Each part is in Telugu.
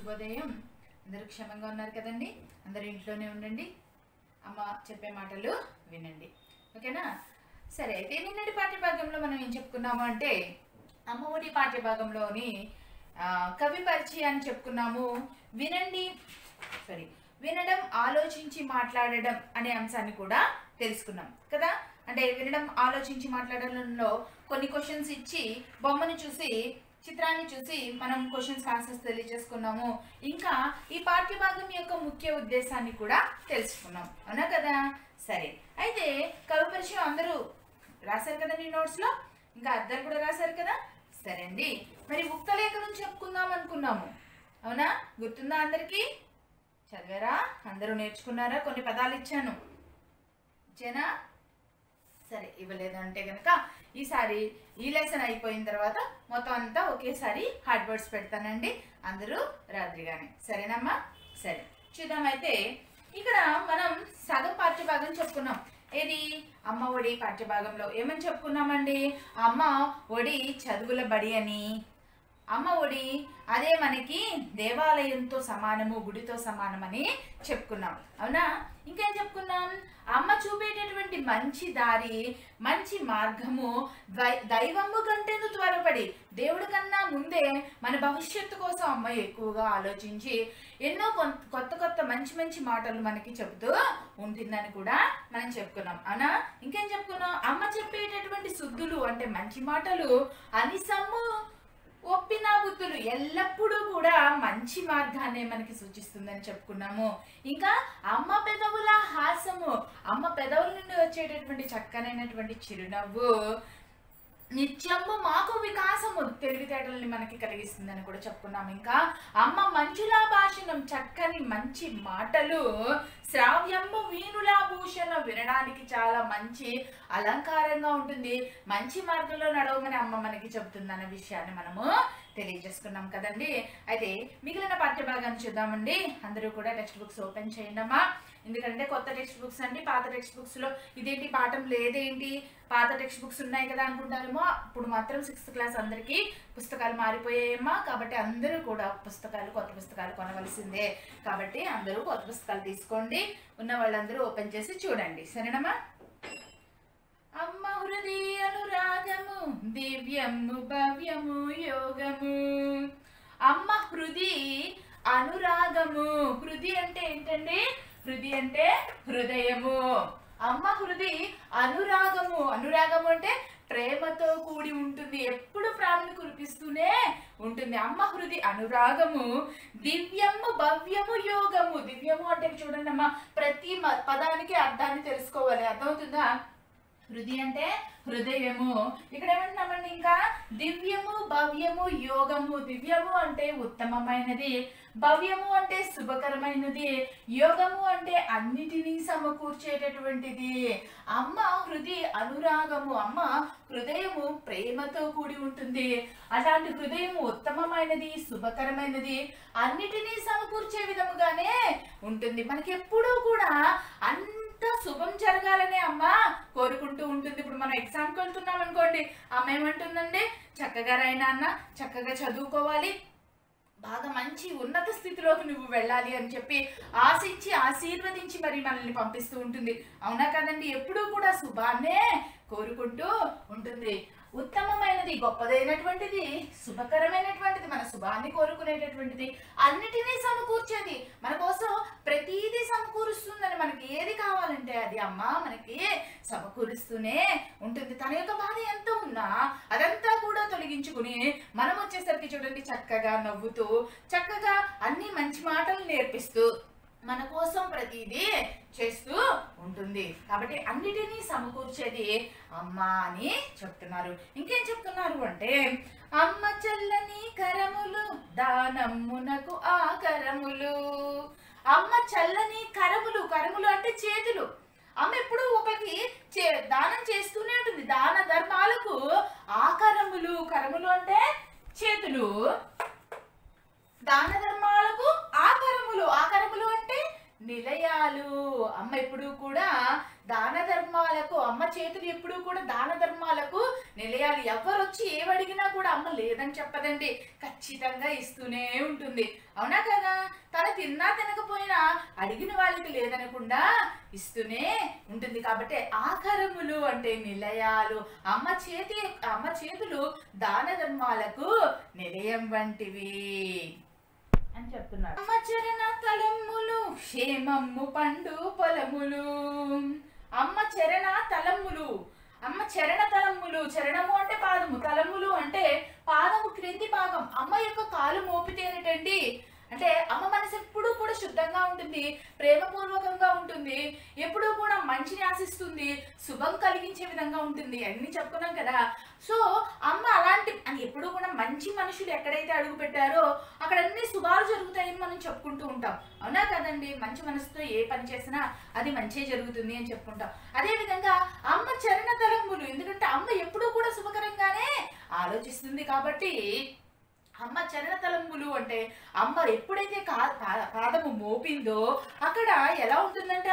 శుభోదయం అందరూ క్షేమంగా ఉన్నారు కదండి అందరూ ఇంట్లోనే ఉండండి అమ్మ చెప్పే మాటలు వినండి ఓకేనా సరే అయితే నిన్నటి పాఠ్యభాగంలో మనం ఏం చెప్పుకున్నాము అంటే అమ్మ ఒడి పాఠ్యభాగంలోని ఆ, కవి పరిచయాన్ని చెప్పుకున్నాము వినండి సారీ వినడం ఆలోచించి మాట్లాడడం అనే అంశాన్ని కూడా తెలుసుకున్నాం కదా అంటే వినడం ఆలోచించి మాట్లాడడంలో కొన్ని క్వశ్చన్స్ ఇచ్చి బొమ్మను చూసి చిత్రాన్ని చూసి మనం క్వశ్చన్స్ ఆన్సర్స్ తెలియజేసుకున్నాము ఇంకా ఈ పాఠ్యభాగం యొక్క ముఖ్య ఉద్దేశాన్ని కూడా తెలుసుకున్నాం అవునా కదా సరే అయితే కవి పరిచయం అందరూ రాశారు కదండి నోట్స్ లో ఇంకా అద్దరు కూడా రాశారు కదా సరే అండి మరి ఉక్తలేఖనం చెప్పుకుందాం అనుకున్నాము అవునా గుర్తుందా అందరికీ చదివారా అందరూ నేర్చుకున్నారా కొన్ని పదాలు ఇచ్చాను ఇచ్చానా సరే ఇవ్వలేదంటే కనుక ఈసారి ఈ లెసన్ అయిపోయిన తర్వాత మొత్తం అంతా ఒకేసారి హార్డ్ వర్డ్స్ పెడతానండి అందరూ రాత్రిగానే సరేనమ్మా సరే చూద్దామైతే ఇక్కడ మనం సగం పాఠ్యభాగం చెప్పుకున్నాం ఏది అమ్మ ఒడి పాఠ్యభాగంలో ఏమని చెప్పుకున్నామండి అమ్మ ఒడి చదువుల బడి అని అమ్మ ఒడి అదే మనకి దేవాలయంతో సమానము గుడితో సమానమని చెప్పుకున్నాం అవునా ఇంకేం చెప్పుకున్నాం అమ్మ చూపేటటువంటి మంచి దారి మంచి మార్గము దై- దైవము కంటేను త్వరపడి దేవుడి కన్నా ముందే మన భవిష్యత్తు కోసం అమ్మ ఎక్కువగా ఆలోచించి ఎన్నో కొన్- కొత్త కొత్త మంచి మంచి మాటలు మనకి చెబుతూ ఉంటుందని కూడా మనం చెప్పుకున్నాం అవునా ఇంకేం చెప్పుకున్నాం అమ్మ చెప్పేటటువంటి శుద్ధులు అంటే మంచి మాటలు అనిసమ్ము ఒప్పిన బుద్ధులు ఎల్లప్పుడూ కూడా మంచి మార్గాన్ని మనకి సూచిస్తుందని చెప్పుకున్నాము ఇంకా అమ్మ పెదవుల హాసము అమ్మ పెదవుల నుండి వచ్చేటటువంటి చక్కనైనటువంటి చిరునవ్వు నిత్యము మాకు వికాసము తెలివితేటల్ని మనకి కలిగిస్తుందని కూడా చెప్పుకున్నాం ఇంకా అమ్మ మంచులా భాషణం చక్కని మంచి మాటలు శ్రావ్యము వీణులా భూషణం వినడానికి చాలా మంచి అలంకారంగా ఉంటుంది మంచి మార్గంలో నడవమని అమ్మ మనకి చెబుతుందన్న విషయాన్ని మనము తెలియజేసుకున్నాం కదండి అయితే మిగిలిన పాఠ్యభాగాన్ని చూద్దామండి అందరూ కూడా టెక్స్ట్ బుక్స్ ఓపెన్ చేయండి అమ్మా ఎందుకంటే కొత్త టెక్స్ట్ బుక్స్ అండి పాత టెక్స్ట్ బుక్స్ లో ఇదేంటి పాఠం లేదేంటి పాత టెక్స్ట్ బుక్స్ ఉన్నాయి కదా అనుకుంటారేమో ఇప్పుడు మాత్రం సిక్స్త్ క్లాస్ అందరికీ పుస్తకాలు మారిపోయాయమ్మా కాబట్టి అందరూ కూడా పుస్తకాలు కొత్త పుస్తకాలు కొనవలసిందే కాబట్టి అందరూ కొత్త పుస్తకాలు తీసుకోండి ఉన్న వాళ్ళందరూ ఓపెన్ చేసి చూడండి సరేనమ్మా అమ్మ హృదయ అనురాగము దివ్యము భవ్యము యోగము అమ్మ హృది అనురాగము హృది అంటే ఏంటండి హృది అంటే హృదయము అమ్మ హృది అనురాగము అనురాగము అంటే ప్రేమతో కూడి ఉంటుంది ఎప్పుడు ప్రాణులు కురిపిస్తూనే ఉంటుంది అమ్మ హృది అనురాగము దివ్యము భవ్యము యోగము దివ్యము అంటే చూడండి అమ్మ ప్రతి మ- పదానికి అర్థాన్ని తెలుసుకోవాలి అర్థమవుతుందా హృది అంటే హృదయము ఇక్కడ ఏమంటున్నామండి ఇంకా దివ్యము భవ్యము యోగము దివ్యము అంటే ఉత్తమమైనది భవ్యము అంటే శుభకరమైనది యోగము అంటే అన్నిటినీ సమకూర్చేటటువంటిది అమ్మ హృది అనురాగము అమ్మ హృదయము ప్రేమతో కూడి ఉంటుంది అలాంటి హృదయము ఉత్తమమైనది శుభకరమైనది అన్నిటినీ సమకూర్చే విధముగానే ఉంటుంది మనకి ఎప్పుడూ కూడా అంత శుభం జరగాలనే అమ్మ కోరుకుంటూ ఉంటుంది ఇప్పుడు మనం ఎగ్జామ్కి వెళ్తున్నాం అనుకోండి అమ్మ ఏమంటుందండి చక్కగా రాయినా అన్న చక్కగా చదువుకోవాలి బాగా మంచి ఉన్నత స్థితిలోకి నువ్వు వెళ్ళాలి అని చెప్పి ఆశించి ఆశీర్వదించి మరి మనల్ని పంపిస్తూ ఉంటుంది అవునా కదండి ఎప్పుడూ కూడా శుభాన్నే కోరుకుంటూ ఉంటుంది ఉత్తమమైనది గొప్పదైనటువంటిది శుభకరమైనటువంటిది మన శుభాన్ని కోరుకునేటటువంటిది అన్నిటినీ సమకూర్చేది మన కోసం ప్రతీది సమకూరుస్తుందని మనకి ఏది కావాలంటే అది అమ్మ మనకి సమకూరుస్తూనే ఉంటుంది తన యొక్క బాధ ఎంత ఉన్నా అదంతా కూడా తొలగించుకుని మనం వచ్చేసరికి చూడండి చక్కగా నవ్వుతూ చక్కగా అన్ని మంచి మాటలు నేర్పిస్తూ మన కోసం ప్రతిదీ చేస్తూ ఉంటుంది కాబట్టి అన్నిటినీ సమకూర్చేది అమ్మ అని చెప్తున్నారు ఇంకేం చెప్తున్నారు అంటే అమ్మ చల్లని కరములు దానమ్మునకు ఆ కరములు అమ్మ చల్లని కరములు కరములు అంటే చేతులు అమ్మ ఎప్పుడు ఒకరికి చే దానం చేస్తూనే ఉంటుంది దాన ధర్మాలకు ఆ కరములు కరములు అంటే చేతులు దాన ధర్మాలకు ఆకరములు ఆకరములు అంటే నిలయాలు అమ్మ ఎప్పుడు కూడా దాన ధర్మాలకు అమ్మ చేతులు ఎప్పుడు కూడా దాన ధర్మాలకు నిలయాలు ఎవరు వచ్చి ఏవడిగినా కూడా అమ్మ లేదని చెప్పదండి ఖచ్చితంగా ఇస్తూనే ఉంటుంది అవునా కదా తను తిన్నా తినకపోయినా అడిగిన వాళ్ళకి లేదనకుండా ఇస్తూనే ఉంటుంది కాబట్టి ఆకారములు అంటే నిలయాలు అమ్మ చేతి అమ్మ చేతులు దాన ధర్మాలకు నిలయం వంటివి అని చెప్తున్నారు అమ్మ చరణ తలమ్ములు క్షేమమ్ము పండు పొలములు అమ్మ చరణ తలమ్ములు అమ్మ చరణ తలమ్ములు చరణము అంటే పాదము తలములు అంటే పాదము క్రింది భాగం అమ్మ యొక్క కాలు మోపితేనటండి అంటే అమ్మ మనసు ఎప్పుడూ కూడా శుద్ధంగా ఉంటుంది ప్రేమపూర్వకంగా ఉంటుంది ఎప్పుడూ కూడా మంచిని ఆశిస్తుంది శుభం కలిగించే విధంగా ఉంటుంది అన్ని చెప్పుకున్నాం కదా సో అమ్మ అలాంటి అని ఎప్పుడూ కూడా మంచి మనుషులు ఎక్కడైతే అడుగు పెట్టారో అక్కడ అన్ని శుభాలు జరుగుతాయని మనం చెప్పుకుంటూ ఉంటాం అవునా కదండి మంచి మనసుతో ఏ పని చేసినా అది మంచి జరుగుతుంది అని చెప్పుకుంటాం అదే విధంగా అమ్మ చరణ తలంబులు ఎందుకంటే అమ్మ ఎప్పుడూ కూడా శుభకరంగానే ఆలోచిస్తుంది కాబట్టి అమ్మ చరణ తలంబులు అంటే అమ్మ ఎప్పుడైతే కా పా- పాదము మోపిందో అక్కడ ఎలా ఉంటుందంట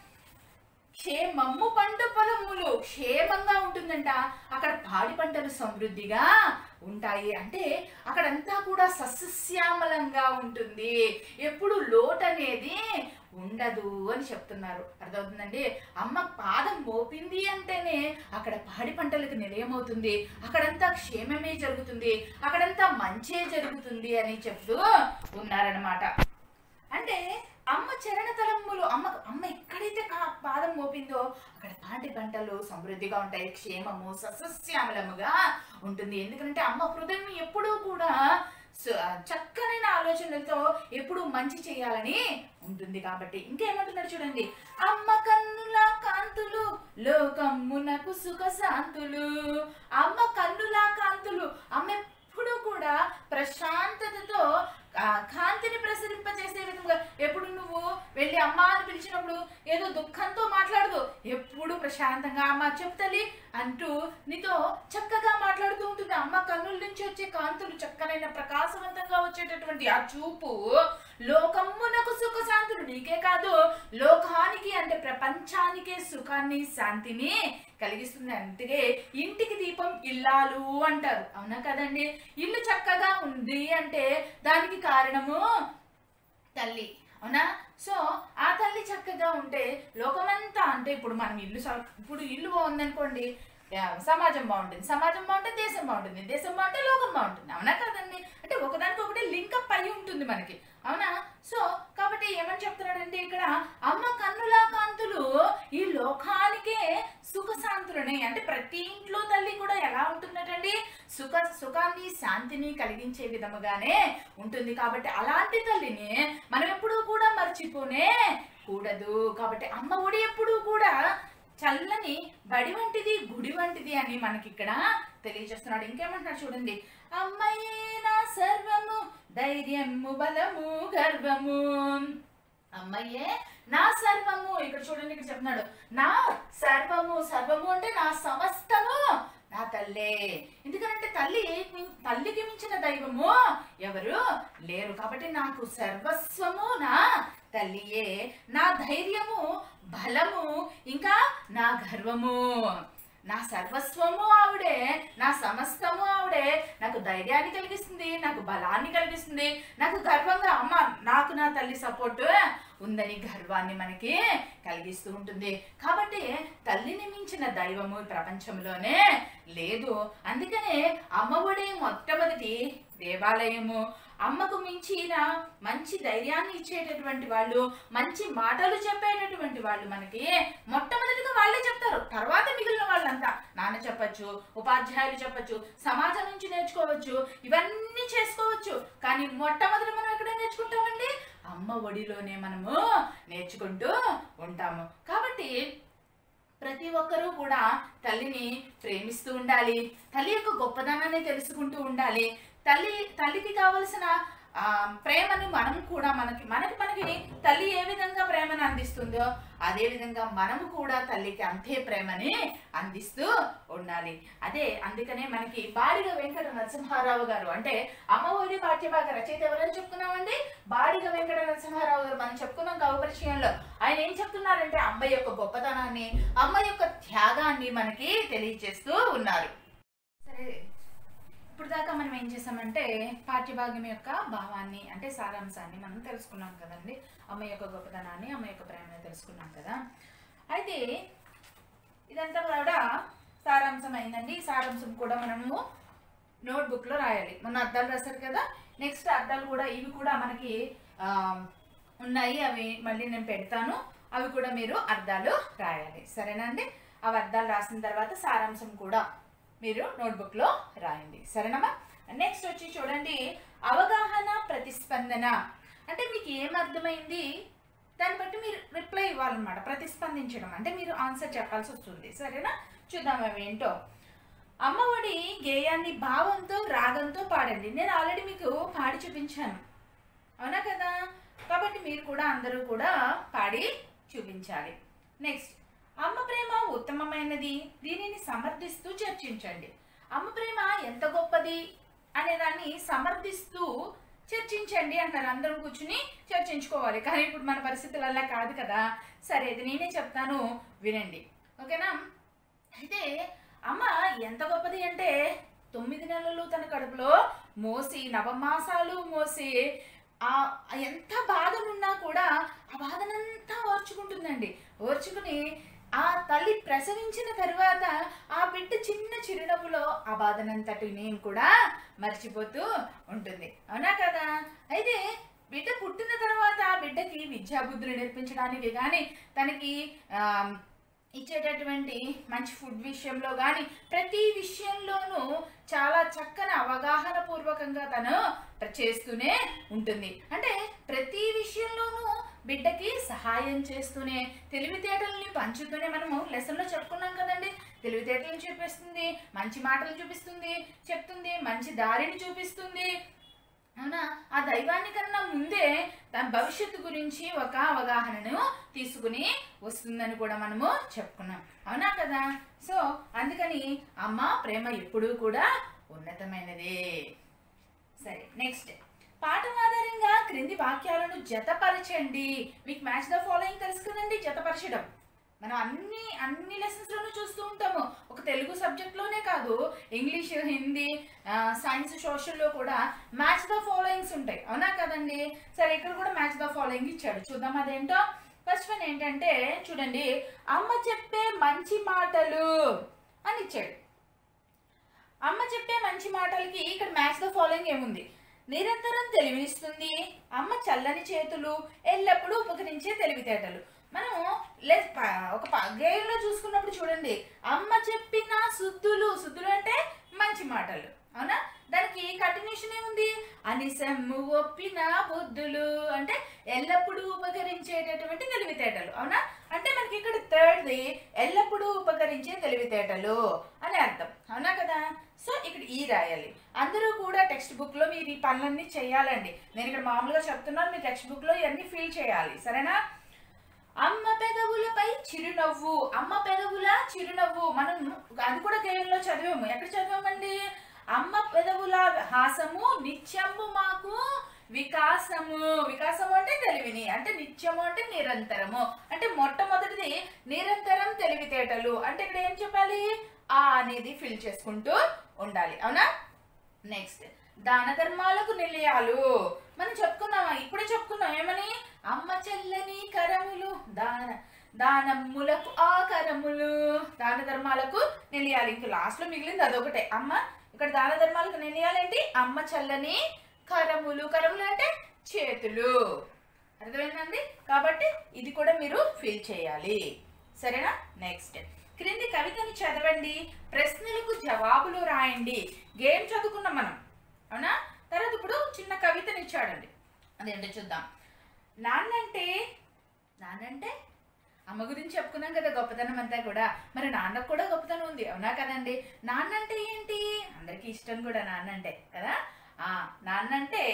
క్షేమమ్ము పండు పొలములు క్షేమంగా ఉంటుందంట అక్కడ పాడి పంటలు సమృద్ధిగా ఉంటాయి అంటే అక్కడంతా కూడా సస్యశ్యామలంగా ఉంటుంది ఎప్పుడు లోటు అనేది ఉండదు అని చెప్తున్నారు అర్థమవుతుందండి అమ్మ పాదం మోపింది అంటేనే అక్కడ పాడి పంటలకు నిలయమవుతుంది అక్కడంతా క్షేమమే జరుగుతుంది అక్కడంతా మంచే జరుగుతుంది అని చెప్తూ ఉన్నారనమాట అంటే అమ్మ చరణ తలంబులు అమ్మ అమ్మ ఎక్కడైతే కా- పాదం మోపిందో అక్కడ పాటి పంటలు సమృద్ధిగా ఉంటాయి క్షేమము సస్యశ్యామలముగా ఉంటుంది ఎందుకంటే అమ్మ హృదయం ఎప్పుడూ కూడా స- చక్కనైన ఆలోచనలతో ఎప్పుడు మంచి చేయాలని ఉంటుంది కాబట్టి ఇంకేమంటున్నాడు చూడండి అమ్మ కన్నుల కాంతులు లోకమ్మునకు సుఖ శాంతులు అమ్మ కన్నుల కాంతులు అమ్మ ఎప్పుడు కూడా ప్రశాంతతతో ఆ, కాంతిని ప్రసరింపజేసే విధంగా ఎప్పుడు నువ్వు వెళ్ళి అమ్మ అని పిలిచినప్పుడు ఏదో దుఃఖంతో మాట్లాడదు ఎప్పుడు ప్రశాంతంగా అమ్మ చెప్తలి అంటూ నీతో చక్కగా మాట్లాడుతూ ఉంటుంది అమ్మ కన్నుల నుంచి వచ్చే కాంతులు చక్కనైన ప్రకాశవంతంగా వచ్చేటటువంటి ఆ చూపు లోకమ్మునకు సుఖ శాంతులు నీకే కాదు లోకానికి అంటే ప్రపంచానికే సుఖాన్ని శాంతిని కలిగిస్తుంది అందుకే ఇంటికి దీపం ఇల్లాలు అంటారు అవునా కదండి ఇల్లు చక్కగా ఉంది అంటే దానికి కారణము తల్లి అవునా సో ఆ తల్లి చక్కగా ఉంటే లోకమంతా అంటే ఇప్పుడు మనం ఇల్లు స- ఇప్పుడు ఇల్లు బాగుందనుకోండి యా, సమాజం బాగుంటుంది సమాజం బాగుంటే దేశం బాగుంటుంది దేశం బాగుంటే లోకం బాగుంటుంది అవునా కదండి అంటే ఒకదానికి ఒకటి లింకప్ అయి ఉంటుంది మనకి అవునా సో కాబట్టి ఏమని చెప్తున్నాడంటే ఇక్కడ అమ్మ కన్నుల కాంతులు ఈ లోకానికే సుఖ శాంతులని అంటే ప్రతి ఇంట్లో తల్లి కూడా ఎలా ఉంటున్నటండి సుఖ సుఖాన్ని శాంతిని కలిగించే విధముగానే ఉంటుంది కాబట్టి అలాంటి తల్లిని మనం ఎప్పుడూ కూడా మర్చిపోనే కూడదు కాబట్టి అమ్మ ఒడి ఎప్పుడూ కూడా చల్లని బడి వంటిది గుడి వంటిది అని మనకి ఇక్కడ తెలియజేస్తున్నాడు ఇంకేమంటున్నాడు చూడండి అమ్మయే నా సర్వము ధైర్యము బలము గర్వము అమ్మయ్యే నా సర్వము ఇక్కడ చూడండి ఇక్కడ చెప్తున్నాడు నా సర్వము సర్వము అంటే నా సమస్తము నా తల్లే ఎందుకంటే తల్లి మిం- తల్లికి మించిన దైవము ఎవరు లేరు కాబట్టి నాకు సర్వస్వము నా తల్లియే నా ధైర్యము బలము ఇంకా నా గర్వము నా సర్వస్వము ఆవిడే నా సమస్తము ఆవిడే నాకు ధైర్యాన్ని కలిగిస్తుంది నాకు బలాన్ని కలిగిస్తుంది నాకు గర్వంగా అమ్మ నాకు నా తల్లి సపోర్ట్ ఉందని గర్వాన్ని మనకి కలిగిస్తూ ఉంటుంది కాబట్టి తల్లిని మించిన దైవము ఈ ప్రపంచంలోనే లేదు అందుకనే అమ్మఒడే మొట్టమొదటి దేవాలయము అమ్మకు మించిన మంచి ధైర్యాన్ని ఇచ్చేటటువంటి వాళ్ళు మంచి మాటలు చెప్పేటటువంటి వాళ్ళు మనకి మొట్టమొదటిగా వాళ్ళే చెప్తారు తర్వాత మిగిలిన వాళ్ళంతా నాన్న చెప్పచ్చు ఉపాధ్యాయులు చెప్పచ్చు సమాజం నుంచి నేర్చుకోవచ్చు ఇవన్నీ చేసుకోవచ్చు కానీ మొట్టమొదటి మనం ఎక్కడ నేర్చుకుంటామండి అమ్మ ఒడిలోనే మనము నేర్చుకుంటూ ఉంటాము కాబట్టి ప్రతి ఒక్కరూ కూడా తల్లిని ప్రేమిస్తూ ఉండాలి తల్లి యొక్క గొప్పదనాన్ని తెలుసుకుంటూ ఉండాలి తల్లి తల్లికి కావలసిన ఆ, ప్రేమను మనం కూడా మనకి మనకి మనకి తల్లి ఏ విధంగా ప్రేమను అందిస్తుందో అదే విధంగా మనము కూడా తల్లికి అంతే ప్రేమని అందిస్తూ ఉండాలి అదే అందుకనే మనకి బాడిగ వెంకట నరసింహారావు గారు అంటే అమ్మఒడి పాఠ్యభాగ రచయిత ఎవరని చెప్పుకున్నామండి బాడిగ వెంకట నరసింహారావు గారు మనం చెప్పుకున్నాం కవ పరిచయంలో ఆయన ఏం చెప్తున్నారంటే అమ్మ యొక్క గొప్పతనాన్ని అమ్మ యొక్క త్యాగాన్ని మనకి తెలియజేస్తూ ఉన్నారు అంటే పాఠ్యభాగం యొక్క భావాన్ని అంటే సారాంశాన్ని మనం తెలుసుకున్నాం కదండి అమ్మ యొక్క గొప్పతనాన్ని అమ్మ యొక్క ప్రేమని తెలుసుకున్నాం కదా అయితే ఇదంతా కూడా సారాంశం అయిందండి ఈ సారాంశం కూడా మనము నోట్బుక్లో రాయాలి మొన్న అర్థాలు రాశారు కదా నెక్స్ట్ అర్థాలు కూడా ఇవి కూడా మనకి ఆ, ఉన్నాయి అవి మళ్ళీ నేను పెడతాను అవి కూడా మీరు అర్థాలు రాయాలి సరేనా అండి అవి అర్థాలు రాసిన తర్వాత సారాంశం కూడా మీరు నోట్బుక్లో రాయండి సరేనమ్మా నెక్స్ట్ వచ్చి చూడండి అవగాహన ప్రతిస్పందన అంటే మీకు ఏం అర్థమైంది దాన్ని బట్టి మీరు రిప్లై ఇవ్వాలన్నమాట ప్రతిస్పందించడం అంటే మీరు ఆన్సర్ చెప్పాల్సి వస్తుంది సరేనా చూద్దాం అవి ఏంటో అమ్మఒడి గేయాన్ని భావంతో రాగంతో పాడండి నేను ఆల్రెడీ మీకు పాడి చూపించాను అవునా కదా కాబట్టి మీరు కూడా అందరూ కూడా పాడి చూపించాలి నెక్స్ట్ అమ్మ ప్రేమ ఉత్తమమైనది దీనిని సమర్థిస్తూ చర్చించండి అమ్మ ప్రేమ ఎంత గొప్పది అనే దాన్ని సమర్థిస్తూ చర్చించండి అంటారు అందరం కూర్చుని చర్చించుకోవాలి కానీ ఇప్పుడు మన పరిస్థితులు అలా కాదు కదా సరే ఇది నేనే చెప్తాను వినండి ఓకేనా అయితే అమ్మ ఎంత గొప్పది అంటే తొమ్మిది నెలలు తన కడుపులో మోసి నవమాసాలు మోసి ఆ ఎంత బాధనున్నా కూడా ఆ బాధనంతా ఓర్చుకుంటుందండి ఓర్చుకుని ఆ తల్లి ప్రసవించిన తర్వాత ఆ బిడ్డ చిన్న చిరునవ్వులో ఆ బాధనంతటిని కూడా మర్చిపోతూ ఉంటుంది అవునా కదా అయితే బిడ్డ పుట్టిన తర్వాత ఆ బిడ్డకి విద్యాబుద్ధులు నేర్పించడానికి కానీ తనకి ఆ, ఇచ్చేటటువంటి మంచి ఫుడ్ విషయంలో కానీ ప్రతి విషయంలోనూ చాలా చక్కని అవగాహన పూర్వకంగా తను చేస్తూనే ఉంటుంది అంటే ప్రతి విషయంలోనూ బిడ్డకి సహాయం చేస్తూనే తెలివితేటల్ని పంచుతూనే మనము లెసన్లో చెప్పుకున్నాం కదండి తెలివితేటలను చూపిస్తుంది మంచి మాటలు చూపిస్తుంది చెప్తుంది మంచి దారిని చూపిస్తుంది అవునా ఆ దైవాన్ని కన్నా ముందే తన భవిష్యత్తు గురించి ఒక అవగాహనను తీసుకుని వస్తుందని కూడా మనము చెప్పుకున్నాం అవునా కదా సో అందుకని అమ్మ ప్రేమ ఎప్పుడూ కూడా ఉన్నతమైనదే సరే నెక్స్ట్ పాఠం ఆధారంగా క్రింది వాక్యాలను జతపరచండి మీకు మ్యాచ్ ద ఫాలోయింగ్ తెలుసు కదండి జతపరచడం మనం అన్ని అన్ని లెసన్స్లోనూ చూస్తూ ఉంటాము ఒక తెలుగు సబ్జెక్ట్లోనే కాదు ఇంగ్లీష్ హిందీ ఆ, సైన్స్ సోషల్లో కూడా మ్యాచ్ ద ఫాలోయింగ్స్ ఉంటాయి అవునా కదండి సరే ఇక్కడ కూడా మ్యాచ్ ద ఫాలోయింగ్ ఇచ్చాడు చూద్దాం అదేంటో ఫస్ట్ వన్ ఏంటంటే చూడండి అమ్మ చెప్పే మంచి మాటలు అని ఇచ్చాడు అమ్మ చెప్పే మంచి మాటలకి ఇక్కడ మ్యాచ్ ద ఫాలోయింగ్ ఏముంది నిరంతరం తెలివినిస్తుంది అమ్మ చల్లని చేతులు ఎల్లప్పుడూ ఉపకరించే తెలివితేటలు మనం లే ప- ఒక ప- గేయంలో చూసుకున్నప్పుడు చూడండి అమ్మ చెప్పిన శుద్ధులు శుద్ధులు అంటే మంచి మాటలు అవునా దానికి కంటిన్యూషన్ ఏముంది అనిసమ్ము ఒప్పిన బుద్ధులు అంటే ఎల్లప్పుడూ ఉపకరించేటటువంటి తెలివితేటలు అవునా అంటే మనకి ఇక్కడ థర్డ్ది ఎల్లప్పుడూ ఉపకరించే తెలివితేటలు అని అర్థం అవునా కదా సో ఇక్కడ ఈ రాయాలి అందరూ కూడా టెక్స్ట్ బుక్ లో మీరు ఈ పనులన్నీ చేయాలండి నేను ఇక్కడ మామూలుగా చెప్తున్నాను మీ టెక్స్ట్ బుక్ లో ఇవన్నీ ఫిల్ చేయాలి సరేనా అమ్మ పెదవులపై చిరునవ్వు అమ్మ పెదవుల చిరునవ్వు మనం అది కూడా గేయంలో చదివాము ఎక్కడ చదివామండి అమ్మ పెదవుల హాసము నిత్యము మాకు వికాసము వికాసము అంటే తెలివిని అంటే నిత్యము అంటే నిరంతరము అంటే మొట్టమొదటిది నిరంతరం తెలివితేటలు అంటే ఇక్కడ ఏం చెప్పాలి ఆ అనేది ఫిల్ చేసుకుంటూ ఉండాలి అవునా నెక్స్ట్ దాన ధర్మాలకు నిలయాలు మనం చెప్పుకున్నామా ఇప్పుడే చెప్పుకున్నాం ఏమని అమ్మ చెల్లని కరములు దాన దానమ్ములకు ఆ కరములు దాన ధర్మాలకు నిలయాలి ఇంక లాస్ట్ లో మిగిలింది అదొకటే అమ్మ ఇక్కడ దాన ధర్మాలకు నిలయాలేంటి అమ్మ చల్లని కరములు కరములు అంటే చేతులు అర్థమైందండి కాబట్టి ఇది కూడా మీరు ఫిల్ చేయాలి సరేనా నెక్స్ట్ క్రింది కవితని చదవండి ప్రశ్నలకు జవాబులు రాయండి గేమ్ చదువుకున్నాం మనం అవునా తర్వాత ఇప్పుడు చిన్న కవితని ఇచ్చాడండి అదేంటో చూద్దాం నాన్నంటే నాన్నంటే అమ్మ గురించి చెప్పుకున్నాం కదా గొప్పతనం అంతా కూడా మరి నాన్నకు కూడా గొప్పతనం ఉంది అవునా కదండి నాన్నంటే ఏంటి అందరికీ ఇష్టం కూడా నాన్నంటే కదా ఆ నాన్నంటే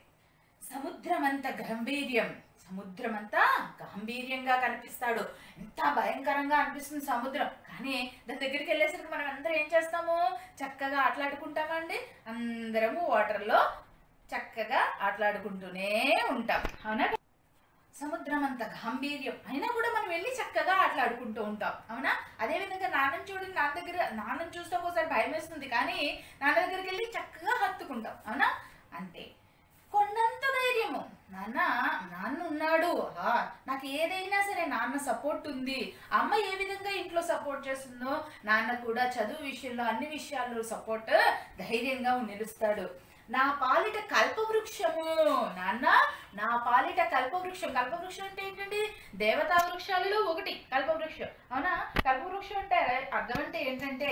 సముద్రమంత గంభీర్యం సముద్రమంతా గాంభీర్యంగా కనిపిస్తాడు ఎంత భయంకరంగా అనిపిస్తుంది సముద్రం కానీ దాని దగ్గరికి వెళ్ళేసరికి మనం అందరం ఏం చేస్తాము చక్కగా ఆటలాడుకుంటామండి అందరము వాటర్లో చక్కగా ఆటలాడుకుంటూనే ఉంటాం అవునా సముద్రం అంత గాంభీర్యం అయినా కూడా మనం వెళ్ళి చక్కగా ఆటలాడుకుంటూ ఉంటాం అవునా అదే విధంగా నాన్నని చూడండి నాన్న దగ్గర నాన్నని చూస్తే ఒకసారి భయం వేస్తుంది కానీ నాన్న దగ్గరికి వెళ్ళి చక్కగా హత్తుకుంటాం అవునా అంతే కొండంత ధైర్యము నాన్న నాన్న ఉన్నాడు ఆ, నాకు ఏదైనా సరే నాన్న సపోర్ట్ ఉంది అమ్మ ఏ విధంగా ఇంట్లో సపోర్ట్ చేస్తుందో నాన్న కూడా చదువు విషయంలో అన్ని విషయాల్లో సపోర్ట్ ధైర్యంగా నిలుస్తాడు నా పాలిట కల్పవృక్షము నాన్న నా పాలిట కల్పవృక్షం కల్పవృక్షం అంటే ఏంటండి దేవతా వృక్షాలలో ఒకటి కల్పవృక్షం అవునా కల్పవృక్షం అంటే అర్థం అంటే ఏంటంటే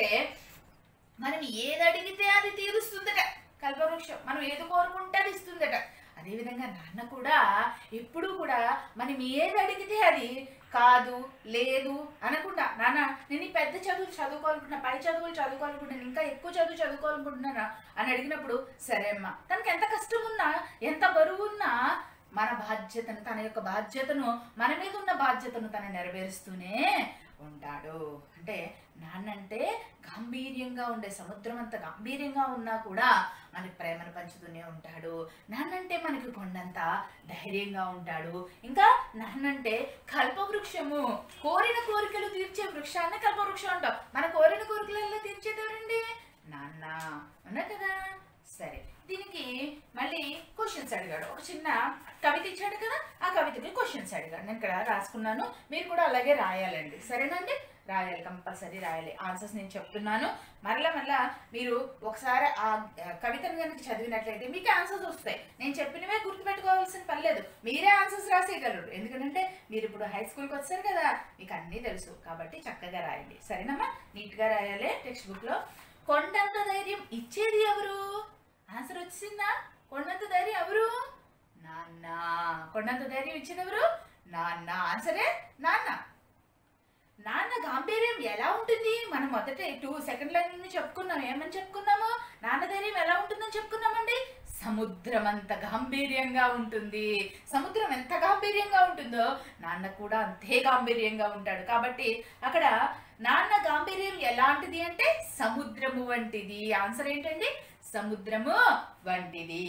మనం ఏది అడిగితే అది తీరుస్తుందట కల్పవృక్షం మనం ఏది కోరుకుంటే అది ఇస్తుందట అదేవిధంగా నాన్న కూడా ఎప్పుడూ కూడా మనం ఏది అడిగితే అది కాదు లేదు అనకుండా నాన్న నేను ఈ పెద్ద చదువులు చదువుకోవాలనుకుంటున్నా పై చదువులు చదువుకోవాలనుకుంటున్నాను ఇంకా ఎక్కువ చదువు చదువుకోవాలనుకుంటున్నానా అని అడిగినప్పుడు సరే అమ్మా తనకి ఎంత కష్టం ఉన్నా ఎంత బరువు ఉన్నా మన బాధ్యతను తన యొక్క బాధ్యతను మన మీద ఉన్న బాధ్యతను తను నెరవేరుస్తూనే ఉంటాడు అంటే నాన్నంటే గాంభీర్యంగా ఉండే సముద్రం అంత గాంభీర్యంగా ఉన్నా కూడా మనకి ప్రేమను పంచుతూనే ఉంటాడు నాన్నంటే మనకి కొండంత ధైర్యంగా ఉంటాడు ఇంకా నాన్నంటే కల్పవృక్షము కోరిన కోరికలు తీర్చే వృక్షాన్ని కల్పవృక్షం అంటాం మన కోరిన కోరికలలో తీర్చేది ఎవరండి నాన్న అవునా కదా సరే దీనికి మళ్ళీ క్వశ్చన్స్ అడిగాడు ఒక చిన్న కవిత ఇచ్చాడు కదా ఆ కవితకి క్వశ్చన్స్ అడిగాడు నేను ఇక్కడ రాసుకున్నాను మీరు కూడా అలాగే రాయాలండి సరేనండి రాయాలి కంపల్సరీ రాయాలి ఆన్సర్స్ నేను చెప్తున్నాను మరలా మరలా మీరు ఒకసారి ఆ కవితను కనుక చదివినట్లయితే మీకు ఆన్సర్స్ వస్తాయి నేను చెప్పినవే గుర్తుపెట్టుకోవాల్సిన పని లేదు మీరే ఆన్సర్స్ రాసేయగలరు ఎందుకంటే మీరు ఇప్పుడు హై స్కూల్కి వచ్చారు కదా మీకు అన్నీ తెలుసు కాబట్టి చక్కగా రాయండి సరేనమ్మా నీట్గా రాయాలి టెక్స్ట్ బుక్లో కొండంత ధైర్యం ఇచ్చేది ఎవరు ఆన్సర్ వచ్చిందా కొండంత ధైర్యం ఎవరు నాన్న కొండంత ధైర్యం ఇచ్చేది ఎవరు నాన్న ఆన్సరే నాన్న నాన్న గాంభీర్యం ఎలా ఉంటుంది మనం మొదట టూ సెకండ్ లైన్ నుండి చెప్పుకున్నాం ఏమని చెప్పుకున్నాము నాన్న ధైర్యం ఎలా ఉంటుందని చెప్పుకున్నామండి సముద్రం అంత గాంభీర్యంగా ఉంటుంది సముద్రం ఎంత గాంభీర్యంగా ఉంటుందో నాన్న కూడా అంతే గాంభీర్యంగా ఉంటాడు కాబట్టి అక్కడ నాన్న గాంభీర్యం ఎలాంటిది అంటే సముద్రము వంటిది ఆన్సర్ ఏంటండి సముద్రము వంటిది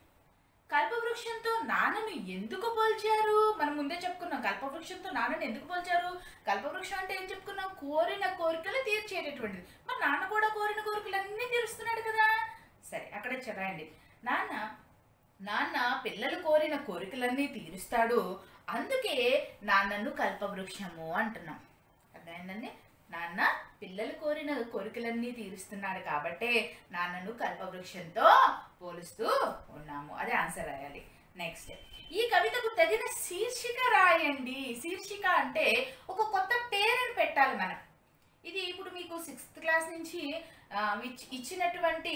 కల్పవృక్షంతో నాన్నను ఎందుకు పోల్చారు మనం ముందే చెప్పుకున్నాం కల్పవృక్షంతో నాన్నను ఎందుకు పోల్చారు కల్పవృక్షం అంటే ఏం చెప్పుకున్నాం కోరిన కోరికలు తీర్చేటటువంటిది మరి నాన్న కూడా కోరిన కోరికలు అన్నీ తీరుస్తున్నాడు కదా సరే అక్కడ చదవండి నాన్న నాన్న పిల్లలు కోరిన కోరికలన్నీ తీరుస్తాడు అందుకే నాన్నను కల్పవృక్షము అంటున్నాం అర్థమైందండి నాన్న పిల్లలు కోరిన కోరికలన్నీ తీరుస్తున్నాడు కాబట్టే నాన్నను కల్పవృక్షంతో పోలుస్తూ ఉన్నాము అదే ఆన్సర్ రాయాలి నెక్స్ట్ ఈ కవితకు తగిన శీర్షిక రాయండి శీర్షిక అంటే ఒక కొత్త పేరుని పెట్టాలి మనం ఇది ఇప్పుడు మీకు సిక్స్త్ క్లాస్ నుంచి ఆ, ఇచ్- ఇచ్చినటువంటి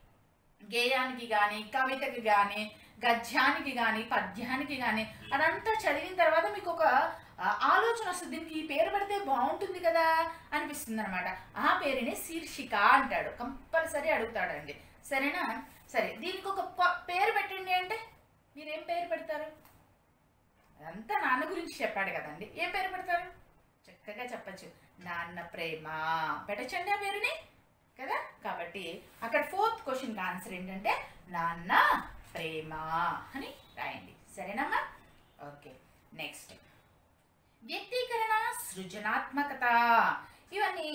గేయానికి కానీ కవితకి కానీ గద్యానికి కానీ పద్యానికి కానీ అదంతా చదివిన తర్వాత మీకు ఒక ఆ, ఆలోచన వస్తుంది దీనికి ఈ పేరు పెడితే బాగుంటుంది కదా అనిపిస్తుంది అనమాట ఆ పేరుని శీర్షిక అంటాడు కంపల్సరీ అడుగుతాడండి సరేనా సరే దీనికి ఒక ప- పేరు పెట్టండి అంటే మీరేం పేరు పెడతారు అదంతా నాన్న గురించి చెప్పాడు కదండి ఏం పేరు పెడతారు చక్కగా చెప్పచ్చు నాన్న ప్రేమ పెట్టచ్చండి ఆ పేరుని కదా కాబట్టి అక్కడ ఫోర్త్ క్వశ్చన్కి ఆన్సర్ ఏంటంటే నాన్న ప్రేమ అని రాయండి సరేనమ్మా ఓకే నెక్స్ట్ వ్యక్తీకరణ సృజనాత్మకత ఇవన్నీ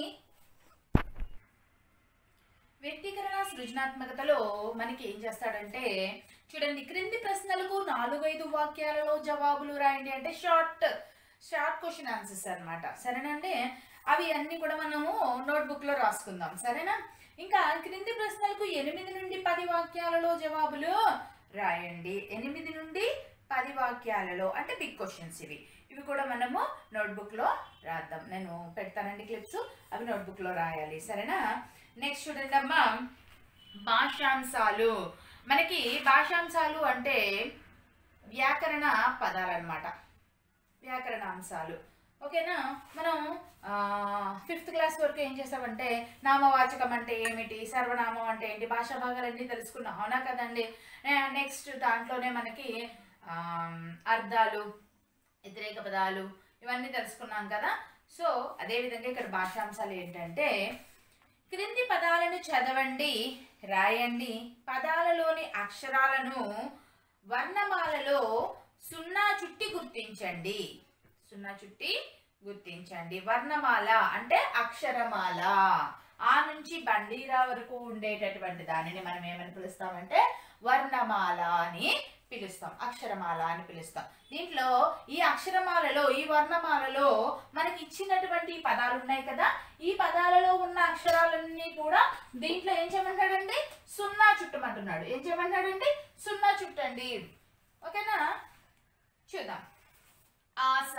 వ్యక్తీకరణ సృజనాత్మకతలో మనకి ఏం చేస్తాడంటే చూడండి క్రింది ప్రశ్నలకు నాలుగైదు వాక్యాలలో జవాబులు రాయండి అంటే షార్ట్ షార్ట్ క్వశ్చన్ ఆన్సర్స్ అన్నమాట సరేనండి అవి అన్ని కూడా మనము నోట్బుక్ లో రాసుకుందాం సరేనా ఇంకా క్రింది ప్రశ్నలకు ఎనిమిది నుండి పది వాక్యాలలో జవాబులు రాయండి ఎనిమిది నుండి పది వాక్యాలలో అంటే బిగ్ క్వశ్చన్స్ ఇవి ఇవి కూడా మనము నోట్బుక్ లో రాద్దాం నేను పెడతానండి క్లిప్స్ అవి నోట్బుక్ లో రాయాలి సరేనా నెక్స్ట్ చూడండి అమ్మా భాషాంశాలు మనకి భాషాంశాలు అంటే వ్యాకరణ పదాలు అన్నమాట వ్యాకరణ అంశాలు ఓకేనా మనం ఫిఫ్త్ క్లాస్ వరకు ఏం చేసామంటే నామవాచకం అంటే ఏమిటి సర్వనామం అంటే ఏంటి భాషా భాగాలన్నీ తెలుసుకున్నాం అవునా కదండి నెక్స్ట్ దాంట్లోనే మనకి ఆ, అర్థాలు వ్యతిరేక పదాలు ఇవన్నీ తెలుసుకున్నాం కదా సో అదేవిధంగా ఇక్కడ భాషాంశాలు ఏంటంటే క్రింది పదాలను చదవండి రాయండి పదాలలోని అక్షరాలను వర్ణమాలలో సున్నా చుట్టి గుర్తించండి సున్నా చుట్టి గుర్తించండి వర్ణమాల అంటే అక్షరమాల ఆ నుంచి బండీరా వరకు ఉండేటటువంటి దానిని మనం ఏమని పిలుస్తామంటే వర్ణమాల అని పిలుస్తాం అక్షరమాల అని పిలుస్తాం దీంట్లో ఈ అక్షరమాలలో ఈ వర్ణమాలలో మనకి ఇచ్చినటువంటి పదాలు ఉన్నాయి కదా ఈ పదాలలో ఉన్న అక్షరాలన్నీ కూడా దీంట్లో ఏం చేయమంటాడండి సున్నా చుట్టమంటున్నాడు ఏం చేయమంటాడండి సున్నా చుట్టండి ఓకేనా చూద్దాం ఆశ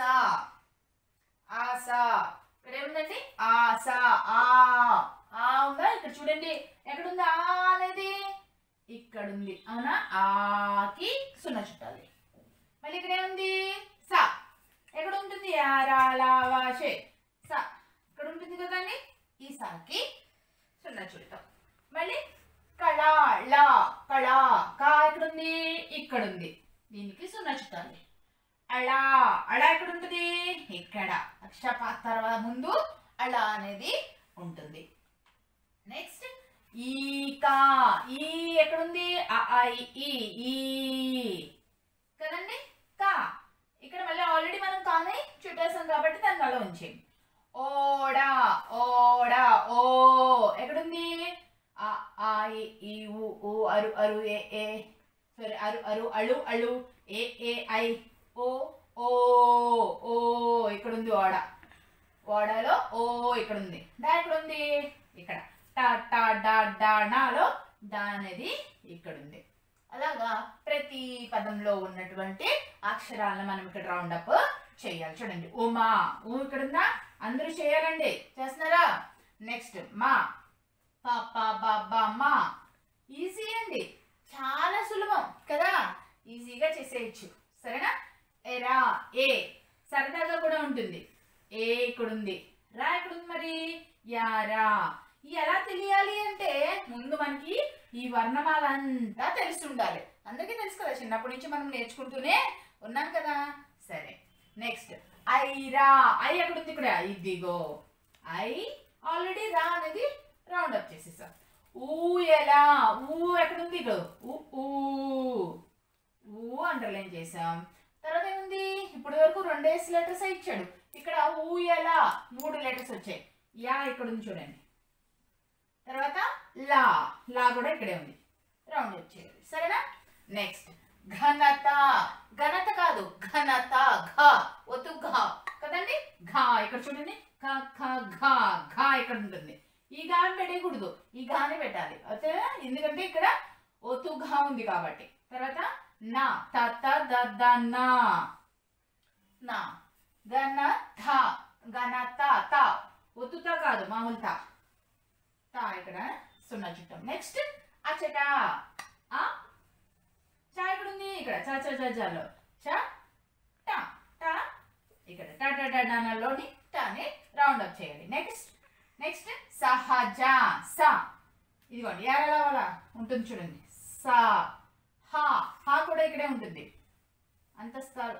ఆశ ఇక్కడ ఏముందండి ఆశ ఆ ఆ ఉందా ఇక్కడ చూడండి ఎక్కడుంది ఆ అనేది ఇక్కడ ఉంది అవునా ఆకి సున్నా చుట్టాలి మళ్ళీ ఇక్కడ ఏముంది సా ఎక్కడ ఉంటుంది యారాలావాషే సా ఇక్కడ ఉంటుంది కదండి ఈ సాకి సున్నా చుడతాం మళ్ళీ కళా లా కళా కా ఎక్కడుంది ఇక్కడ ఉంది దీనికి సున్నా చుట్టాలి అళా అళా ఎక్కడ ఉంటుంది ఇక్కడ అక్షప తర్వాత ముందు అళా అనేది ఉంటుంది నెక్స్ట్ ఈ కా ఈ ఎక్కడుంది అ, ఆ, ఇ, ఈ ఈ కదండి కా ఇక్కడ మళ్ళీ ఆల్రెడీ మనం కాని చుట్టేసాం కాబట్టి దాన్ని అలా ఉంచేయండి ఓడా ఓడా ఓ ఎక్కడుంది ఆ, ఆ, ఇ, ఈ ఊ ఊ అరు అరు ఏ ఏ సారీ అరు అరు అళు అళు ఏ ఏ ఐ ఓ ఓ ఓ ఇక్కడ ఉంది ఓడ ఓడలో ఓ ఇక్కడ ఉంది డా ఇక్కడ ఉంది ఇక్కడ టా టా డా డా నాలో డా అనేది ఇక్కడ ఉంది అలాగా ప్రతి పదంలో ఉన్నటువంటి అక్షరాలను మనం ఇక్కడ రౌండ్ అప్ చేయాలి చూడండి ఉమా ఊ ఇక్కడ ఉందా అందరూ చేయాలండి చేస్తున్నారా నెక్స్ట్ మా పా పా బా బా మా ఈజీ అండి చాలా సులభం కదా ఈజీగా చేసేయచ్చు సరేనా ఎరా ఏ సరదాగా కూడా ఉంటుంది ఏ ఇక్కడ ఉంది రా ఇక్కడ ఉంది మరి యారా ఈ ఎలా తెలియాలి అంటే ముందు మనకి ఈ వర్ణమాల అంతా తెలిసి ఉండాలి అందరికీ తెలుసు కదా చిన్నప్పటి నుంచి మనం నేర్చుకుంటూనే ఉన్నాం కదా సరే నెక్స్ట్ ఐరా ఐ ఎక్కడ ఉంది ఇక్కడ ఇదిగో ఐ ఆల్రెడీ రా అనేది రౌండ్ అప్ చేసేసాం ఊయలా ఊ ఎక్కడుంది ఇక్కడ ఊ ఊ ఊ అండర్లైన్ చేసాం తర్వాత ఏముంది ఇప్పటి వరకు రెండేసి లెటర్స్ ఇచ్చాడు ఇక్కడ ఊయలా మూడు లెటర్స్ వచ్చాయి యా ఇక్కడ ఉంది చూడండి తర్వాత లా లా కూడా ఇక్కడే ఉంది రౌండ్ వచ్చేది సరేనా నెక్స్ట్ ఘనత ఘనత కాదు ఘనత ఘ ఒత్తు ఘ కదండి ఘ ఇక్కడ చూడండి ఖ ఖ ఘ ఘ ఇక్కడ ఉంటుంది ఈ గాని పెట్టకూడదు ఈ గాని పెట్టాలి అయితే ఎందుకంటే ఇక్కడ ఒత్తు ఘ ఉంది కాబట్టి తర్వాత నా త త ద ద నా నా గన థ గన త త ఒత్తుత కాదు మామూలు త తా ఇక్కడ సున్నా చుట్టం నెక్స్ట్ అచ్చట ఆ చా ఇక్కడ ఉంది ఇక్కడ చా చా చా చాలో చా టా టా ఇక్కడ టా టా టా డానాలోని టాని రౌండ్ అప్ చేయాలి నెక్స్ట్ నెక్స్ట్ సహజ స ఇదిగోండి యారలా వల్ల ఉంటుంది చూడండి సా హా హా కూడా ఇక్కడే ఉంటుంది అంతస్తారు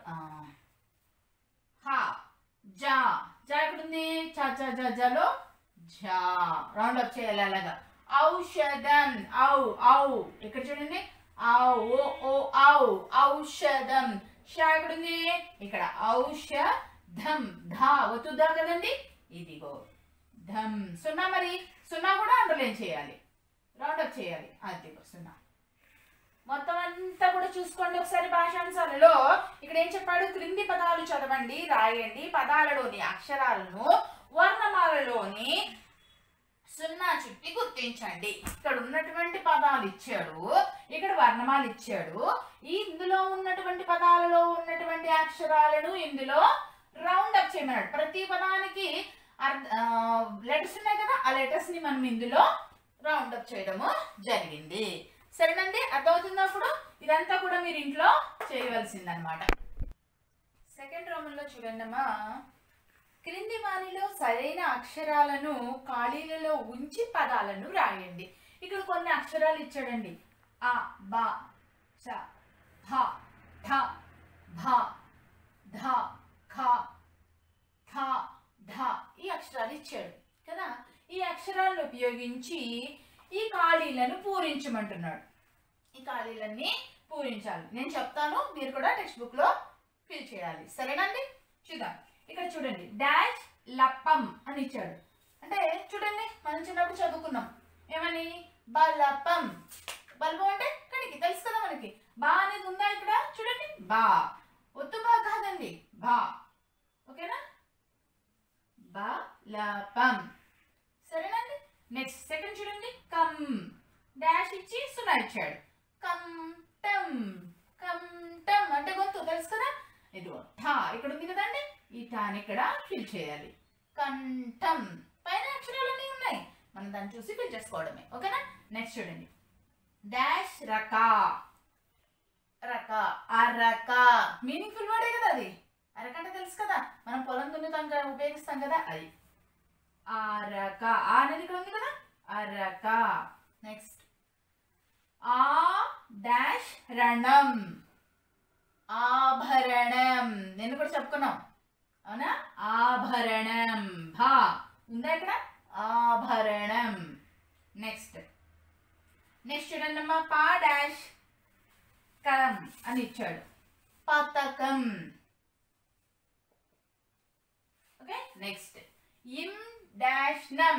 హా జా జా ఇక్కడ ఉంది చా చా జా జాలో జా రౌండ్ అప్ చేయాలి అలాగా ఔషధం ఔ ఔ ఇక్కడ చూడండి ఔ ఓ ఓ ఔ ఔషధం షా ఎక్కడ ఉంది ఇక్కడ ఔషధం ధా ఒత్తుదా కదండి ఇదిగో ధం సున్నా మరి సున్నా కూడా అండర్లైన్ చేయాలి రౌండ్ అప్ చేయాలి అదిగో సున్నా మొత్తం అంతా కూడా చూసుకోండి ఒకసారి భాషాంశాలలో ఇక్కడ ఏం చెప్పాడు క్రింది పదాలు చదవండి రాయండి పదాలలోని అక్షరాలను వర్ణమాలలోని సున్నా చుట్టి గుర్తించండి ఇక్కడ ఉన్నటువంటి పదాలు ఇచ్చాడు ఇక్కడ వర్ణమాలు ఇచ్చాడు ఈ ఇందులో ఉన్నటువంటి పదాలలో ఉన్నటువంటి అక్షరాలను ఇందులో రౌండ్ అప్ చేయమన్నాడు ప్రతి పదానికి లెటర్స్ ఉన్నాయి కదా ఆ లెటర్స్ ని మనం ఇందులో రౌండ్ అప్ చేయడము జరిగింది సరేనండి అర్థమవుతుందా అప్పుడు ఇదంతా కూడా మీరు ఇంట్లో చేయవలసిందనమాట సెకండ్ రోమన్లో చూడండి అమ్మా క్రింది వానిలో సరైన అక్షరాలను ఖాళీలలో ఉంచి పదాలను రాయండి ఇక్కడ కొన్ని అక్షరాలు ఇచ్చాడండి ఆ బా చ భ ఠ భ ధ ఖ థ ధ ఈ అక్షరాలు ఇచ్చాడు కదా ఈ అక్షరాలను ఉపయోగించి ఈ ఖాళీలను పూరించమంటున్నాడు ఈ ఖాళీలన్నీ పూరించాలి నేను చెప్తాను మీరు కూడా టెక్స్ట్ బుక్ లో ఫిల్ చేయాలి సరేనండి చూద్దాం ఇక్కడ చూడండి డాష్ లప్పం అని ఇచ్చాడు అంటే చూడండి మనం చిన్నప్పుడు చదువుకున్నాం ఏమని బలపం బల్బం అంటే కణికి తెలుసు కదా మనకి బా అనేది ఉందా ఇక్కడ చూడండి బా ఒత్తు బా కాదండి బా ఓకేనా బా లపం సరేనండి నెక్స్ట్ సెకండ్ చూడండి కమ్ డాష్ ఇచ్చి సున్నా ఇచ్చాడు కమ్ టమ్ కమ్ టమ్ అంటే గొంతు తెలుసు కదా ఇదిగో ఠా ఇక్కడ ఉంది కదండి ఈ ఠాని ఇక్కడ ఫిల్ చేయాలి కంఠం పైన అక్షరాలన్నీ ఉన్నాయి మనం దాన్ని చూసి ఫిల్ చేసుకోవడమే ఓకేనా నెక్స్ట్ చూడండి డాష్ రకా రక అరక మీనింగ్ఫుల్ వర్డే కదా అది అరక అంటే తెలుసు కదా మనం పొలం దున్నుతాం కదా ఉపయోగిస్తాం కదా అది అరక ఆ అనేది ఇక్కడ ఉంది కదా అరక నెక్స్ట్ ఆ డాష్ రణం ఆభరణం నేను కూడా చెప్పుకున్నాం అవునా ఆభరణం భా ఉందా ఇక్కడ ఆభరణం నెక్స్ట్ నెక్స్ట్ చూడండి అమ్మా పా డాష్ కరం అని ఇచ్చాడు పతకం ఓకే నెక్స్ట్ ఇం డాష్ నం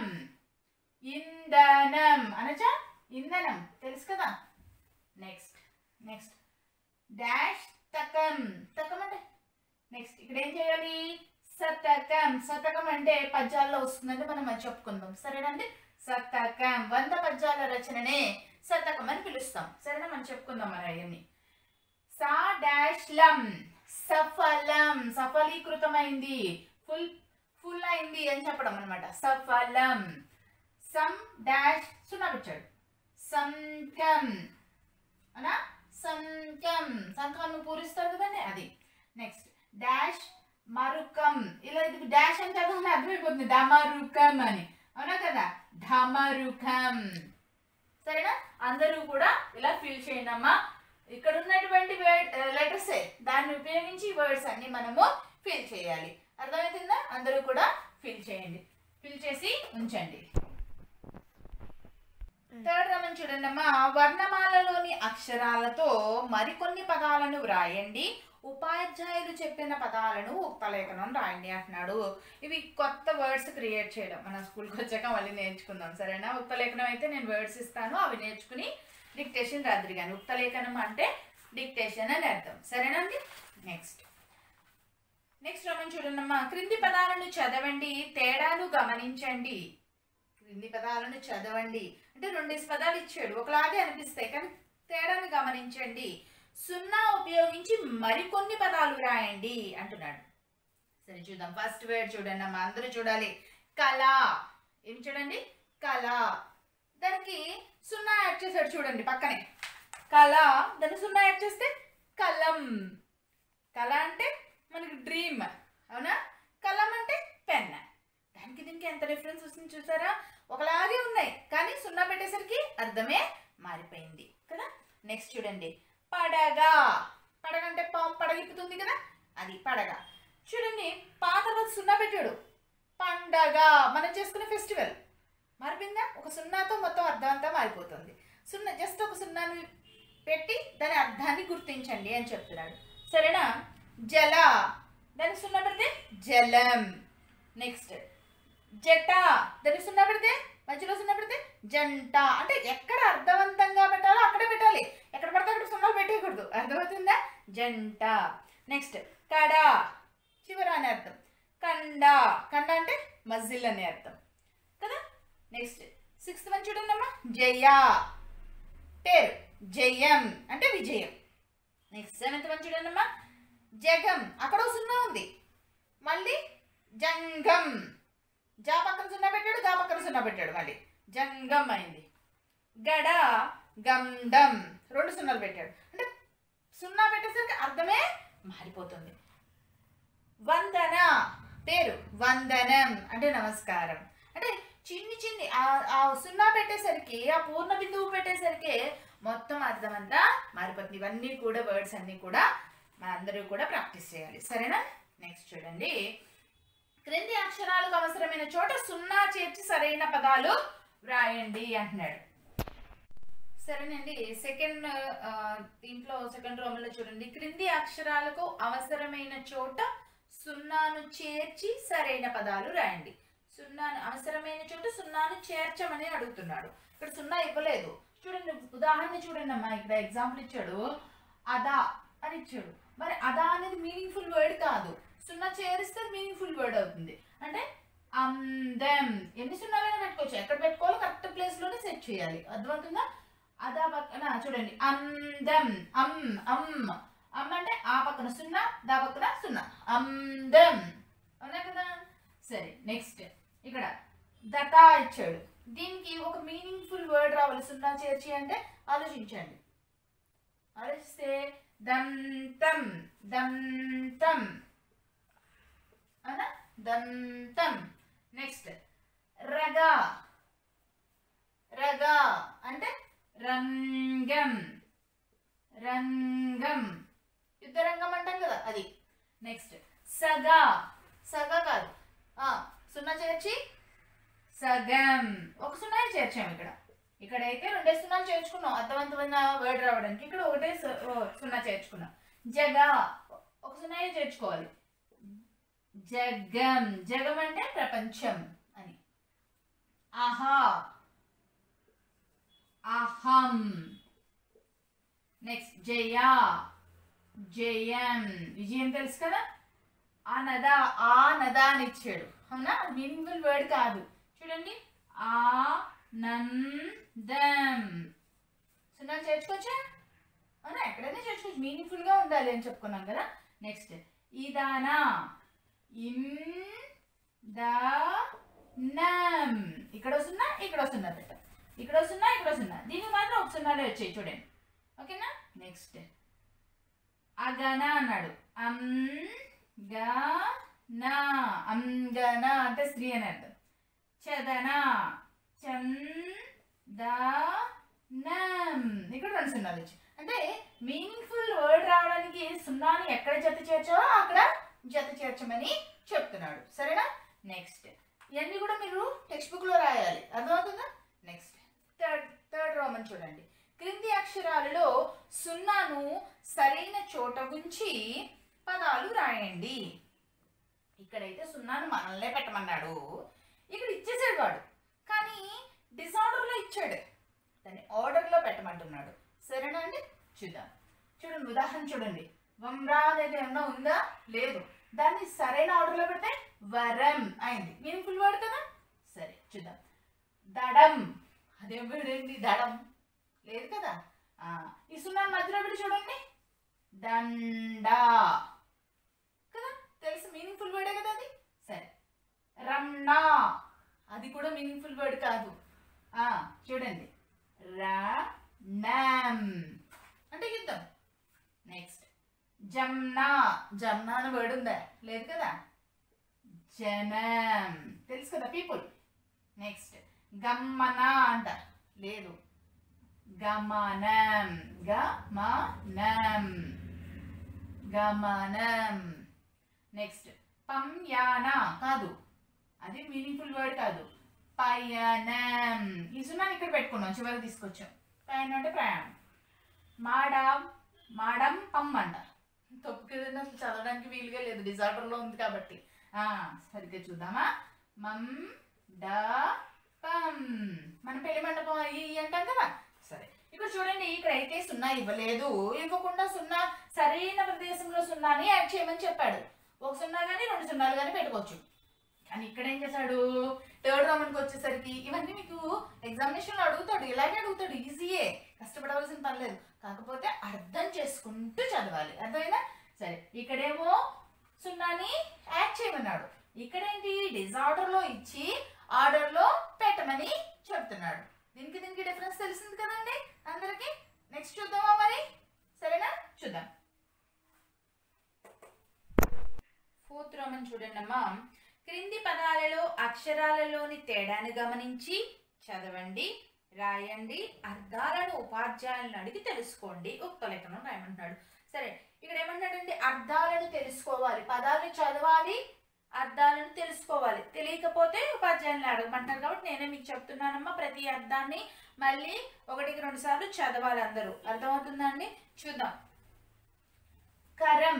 ఇంధనం అనచా ఇంధనం తెలుసు కదా నెక్స్ట్ నెక్స్ట్ డాష్ తకం తకం అంటే నెక్స్ట్ ఇక్కడ ఏం చేయాలి శతకం శతకం అంటే పద్యాల్లో వస్తుందంటే మనం అది చెప్పుకుందాం సరేనండి శతకం వంద పద్యాల రచననే శతకం అని పిలుస్తాం సరేనా మనం చెప్పుకుందాం మరి అవన్నీ సా డాష్ లం సఫలం సఫలీకృతమైంది ఫుల్ ఫుల్ అయింది అని చెప్పడం అనమాట సఫలం సం డాష్ సున్నా పెట్టాడు సంకం అనా సంకం సంకం పూరిస్తారు కదండి అది నెక్స్ట్ డాష్ మరుకం ఇలా ఇది డాష్ అని చదవని అర్థమైపోతుంది డమరుకం అని అవునా కదా ఢమరుకం సరేనా అందరూ కూడా ఇలా ఫిల్ చేయండి అమ్మా ఇక్కడ ఉన్నటువంటి లెటర్సే దాన్ని ఉపయోగించి వర్డ్స్ అన్ని మనము ఫిల్ చేయాలి అర్థమవుతుందా అందరూ కూడా ఫిల్ చేయండి ఫిల్ చేసి ఉంచండి థర్డ్ రమన్ చూడండి అమ్మా వర్ణమాలలోని అక్షరాలతో మరికొన్ని పదాలను వ్రాయండి ఉపాధ్యాయులు చెప్పిన పదాలను ఉక్తలేఖనం రాయండి అంటున్నాడు ఇవి కొత్త వర్డ్స్ క్రియేట్ చేయడం మన స్కూల్కి వచ్చాక మళ్ళీ నేర్చుకుందాం సరేనా ఉక్తలేఖనం అయితే నేను వర్డ్స్ ఇస్తాను అవి నేర్చుకుని డిక్టేషన్ రాత్రి కానీ ఉక్తలేఖనం అంటే డిక్టేషన్ అని అర్థం సరేనండి నెక్స్ట్ నెక్స్ట్ రమన్ చూడండి అమ్మా క్రింది పదాలను చదవండి తేడాను గమనించండి క్రింది పదాలను చదవండి అంటే రెండేసి పదాలు ఇచ్చాడు ఒకలాగే అనిపిస్తాయి కానీ తేడాను గమనించండి సున్నా ఉపయోగించి మరికొన్ని పదాలు రాయండి అంటున్నాడు సరే చూద్దాం ఫస్ట్ వర్డ్ చూడండి అమ్మా అందరూ చూడాలి కళ ఏం చూడండి కళ దానికి సున్నా యాడ్ చేశాడు చూడండి పక్కనే కళ దానికి సున్నా యాడ్ చేస్తే కలం కళ అంటే మనకి డ్రీమ్ అవునా కలం అంటే పెన్ దానికి దీనికి ఎంత డిఫరెన్స్ వస్తుంది చూసారా ఒకలాగే ఉన్నాయి కానీ సున్నా పెట్టేసరికి అర్థమే మారిపోయింది కదా నెక్స్ట్ చూడండి పడగ పడగ అంటే పాము పడగిప్పుతుంది కదా అది పడగ చూడండి పాత రోజు సున్నా పెట్టాడు పండగ మనం చేసుకునే ఫెస్టివల్ మారిపోయిందా ఒక సున్నాతో మొత్తం అర్థం అంతా మారిపోతుంది సున్నా జస్ట్ ఒక సున్నాను పెట్టి దాని అర్థాన్ని గుర్తించండి అని చెప్తున్నాడు సరేనా జల దానికి సున్నా పెడితే జలం నెక్స్ట్ జట దానికి సున్నా పెడితే మధ్యలో సున్నా పెడితే జంట అంటే ఎక్కడ అర్థవంతంగా పెట్టాలో అక్కడే పెట్టాలి ఎక్కడ పడితే అక్కడ సున్నాలు పెట్టేయకూడదు అర్థమవుతుందా జంట నెక్స్ట్ కడ చివర అనే అర్థం కండ కండ అంటే మజిల్ అనే అర్థం కదా నెక్స్ట్ సిక్స్త్ వన్ చూడండి అమ్మా జయ పేరు జయం అంటే విజయం నెక్స్ట్ సెవెంత్ వన్ చూడండి అమ్మా జగం అక్కడ ఓ సున్నా ఉంది మళ్ళీ జంగం జా పక్కన సున్నా పెట్టాడు గా పక్కన సున్నా పెట్టాడు మళ్ళీ జంగం అయింది గడ గంధం రెండు సున్నాలు పెట్టాడు అంటే సున్నా పెట్టేసరికి అర్థమే మారిపోతుంది వందన పేరు వందనం అంటే నమస్కారం అంటే చిన్ని చిన్ని ఆ- ఆ సున్నా పెట్టేసరికి ఆ పూర్ణ బిందువు పెట్టేసరికి మొత్తం అర్థం అంతా మారిపోతుంది ఇవన్నీ కూడా వర్డ్స్ అన్నీ కూడా మనందరూ కూడా ప్రాక్టీస్ చేయాలి సరేనా నెక్స్ట్ చూడండి క్రింది అక్షరాలకు అవసరమైన చోట సున్నా చేర్చి సరైన పదాలు వ్రాయండి అంటున్నాడు సరేనండి సెకండ్ దీంట్లో సెకండ్ రోమన్లో చూడండి క్రింది అక్షరాలకు అవసరమైన చోట సున్నాను చేర్చి సరైన పదాలు రాయండి సున్నాను అవసరమైన చోట సున్నాను చేర్చమని అడుగుతున్నాడు ఇక్కడ సున్నా ఇవ్వలేదు చూడండి ఉదాహరణ చూడండి అమ్మా ఇక్కడ ఎగ్జాంపుల్ ఇచ్చాడు అదా అని ఇచ్చాడు మరి అదా అనేది మీనింగ్ఫుల్ వర్డ్ కాదు సున్నా చేరిస్తే మీనింగ్ఫుల్ వర్డ్ అవుతుంది అంటే అందం ఎన్ని సున్నాలైనా పెట్టుకోవచ్చు ఎక్కడ పెట్టుకోవాలో కరెక్ట్ ప్లేస్ లోనే సెట్ చేయాలి అర్థమవుతుందా అదా పక్కన చూడండి అందం అమ్ అమ్ అమ్ అంటే ఆ పక్కన సున్నా దా పక్కన సున్నా అందం అవునా కదా సరే నెక్స్ట్ ఇక్కడ దత ఇచ్చాడు దీనికి ఒక మీనింగ్ఫుల్ వర్డ్ రావాలి సున్నా చేర్చి అంటే ఆలోచించండి ఆలోచిస్తే దంతం దంతం అవునా దంతం నెక్స్ట్ రగా రగా అంటే రంగం రంగం యుద్ధరంగం అంటాం కదా అది నెక్స్ట్ సగా సగా కాదు ఆ, సున్నా చేర్చి సగం ఒక సున్నా చేర్చాము ఇక్కడ ఇక్కడైతే రెండే సున్నాలు చేర్చుకున్నాం అర్థవంతమైన వర్డ్ రావడానికి ఇక్కడ ఒకటే సు- ఓ, సున్నా చేర్చుకున్నాం జగా ఒక సున్నా చేర్చుకోవాలి జగం జగం అంటే ప్రపంచం అని ఆహా అహం నెక్స్ట్ జయ జయం విజయం తెలుసు కదా ఆ నద ఆ నద అని ఇచ్చాడు అవునా మీనింగ్ఫుల్ వర్డ్ కాదు చూడండి ఆ నందం సున్నా చేర్చుకోవచ్చా అవునా ఎక్కడైనా చేర్చుకోవచ్చు మీనింగ్ఫుల్ గా ఉండాలి అని చెప్పుకున్నాం కదా నెక్స్ట్ ఇదానా ఇన్ ద నం ఇక్కడ వస్తున్నా ఇక్కడ వస్తున్నా పెట్ట ఇక్కడ వస్తున్నా ఇక్కడ వస్తున్నా దీనికి మాత్రం ఒక సున్నాలే వచ్చాయి చూడండి ఓకేనా నెక్స్ట్ అగన అన్నాడు అం గ నా అంగన అంటే స్త్రీ అని అర్థం చదన చం ద నం ఇక్కడ రెండు సున్నాలు వచ్చాయి అంటే మీనింగ్ఫుల్ వర్డ్ రావడానికి సున్నాని ఎక్కడ జత చేర్చాలో అక్కడ జత చేర్చమని చెప్తున్నాడు సరేనా నెక్స్ట్ ఇవన్నీ కూడా మీరు టెక్స్ట్ బుక్ లో రాయాలి అర్థమవుతుందా నెక్స్ట్ థర్డ్ థర్డ్ రోమన్ చూడండి క్రింది అక్షరాలలో సున్నాను సరైన చోట ఉంచి పదాలు రాయండి ఇక్కడైతే సున్నాను మనల్నే పెట్టమన్నాడు ఇక్కడ ఇచ్చేసాడు వాడు కానీ డిసార్డర్లో ఇచ్చాడు దాన్ని ఆర్డర్లో పెట్టమంటున్నాడు సరేనా అండి చూద్దాం చూడండి ఉదాహరణ చూడండి వమ్రా అనేది ఏమన్నా ఉందా లేదు దాన్ని సరైన ఆర్డర్లో పెడితే వరం అయింది మీనింగ్ఫుల్ వర్డ్ కదా సరే చూద్దాం దడం అదేం word ఏంటి దడం లేదు కదా ఆ, ఈ సున్నా మధ్యలో పెట్టి చూడండి దండా కదా తెలుసు మీనింగ్ఫుల్ వర్డే కదా అది సరే రమ్నా అది కూడా మీనింగ్ఫుల్ వర్డ్ కాదు ఆ, చూడండి రం అంటే యుద్ధం నెక్స్ట్ జమ్నా జమ్నా అని వర్డ్ ఉందా లేదు కదా జనం తెలుసు కదా పీపుల్ నెక్స్ట్ గమ్మన అంట లేదు గమనం గమనం గమనం నెక్స్ట్ పంయాన కాదు అది మీనింగ్ఫుల్ వర్డ్ కాదు పయనం ఈ సున్నాను ఇక్కడ పెట్టుకున్నాం చివరికి తీసుకొచ్చాం పయనం అంటే ప్రయాణం మాడం మాడం పమ్ అంట తప్పుకి ఏదైనా అసలు చదవడానికి వీలుగా లేదు డిజార్డర్లో ఉంది కాబట్టి ఆ, సరిగ్గా చూద్దామా మమ్ డ పం మన పెళ్లి మండపం అయ్యి ఇయ్యి అంటాం కదా సరే ఇక్కడ చూడండి ఇక్కడ అయితే సున్నా ఇవ్వలేదు ఇవ్వకుండా సున్నా సరైన ప్రదేశంలో సున్నాని యాడ్ చేయమని చెప్పాడు ఒక సున్నా కానీ రెండు సున్నాలు కానీ పెట్టుకోవచ్చు కానీ ఇక్కడ ఏం చేశాడు థర్డ్ రౌండ్కి వచ్చేసరికి ఇవన్నీ మీకు ఎగ్జామినేషన్ లో అడుగుతాడు ఇలాగే అడుగుతాడు ఈజీయే కష్టపడవలసిన పని లేదు కాకపోతే అర్థం చేసుకుంటూ చదవాలి అర్థమైందా సరే ఇక్కడేమో సున్నాని యాడ్ చేయమన్నాడు ఇక్కడేంటి డిజార్డర్ లో ఇచ్చి ఆర్డర్ లో పెట్టమని చెప్తున్నాడు దీనికి దీనికి డిఫరెన్స్ తెలిసింది కదండి అందరికి నెక్స్ట్ చూద్దామా మరి సరేనా చూద్దాం ఫోర్త్ రోమన్ చూడండి అమ్మా క్రింది పదాలలో అక్షరాలలోని తేడాను గమనించి చదవండి రాయండి అర్థాలను ఉపాధ్యాయులను అడిగి తెలుసుకోండి ఉక్తలేఖనం రాయమంటున్నాడు సరే ఇక్కడ ఏమంటాడంటే అర్థాలను తెలుసుకోవాలి పదాలను చదవాలి అర్థాలను తెలుసుకోవాలి తెలియకపోతే ఉపాధ్యాయులను అడగమంటారు కాబట్టి నేనే మీకు చెప్తున్నానమ్మా ప్రతి అర్థాన్ని మళ్ళీ ఒకటికి రెండు సార్లు చదవాలి అందరూ అర్థమవుతుందా అండి చూద్దాం కరం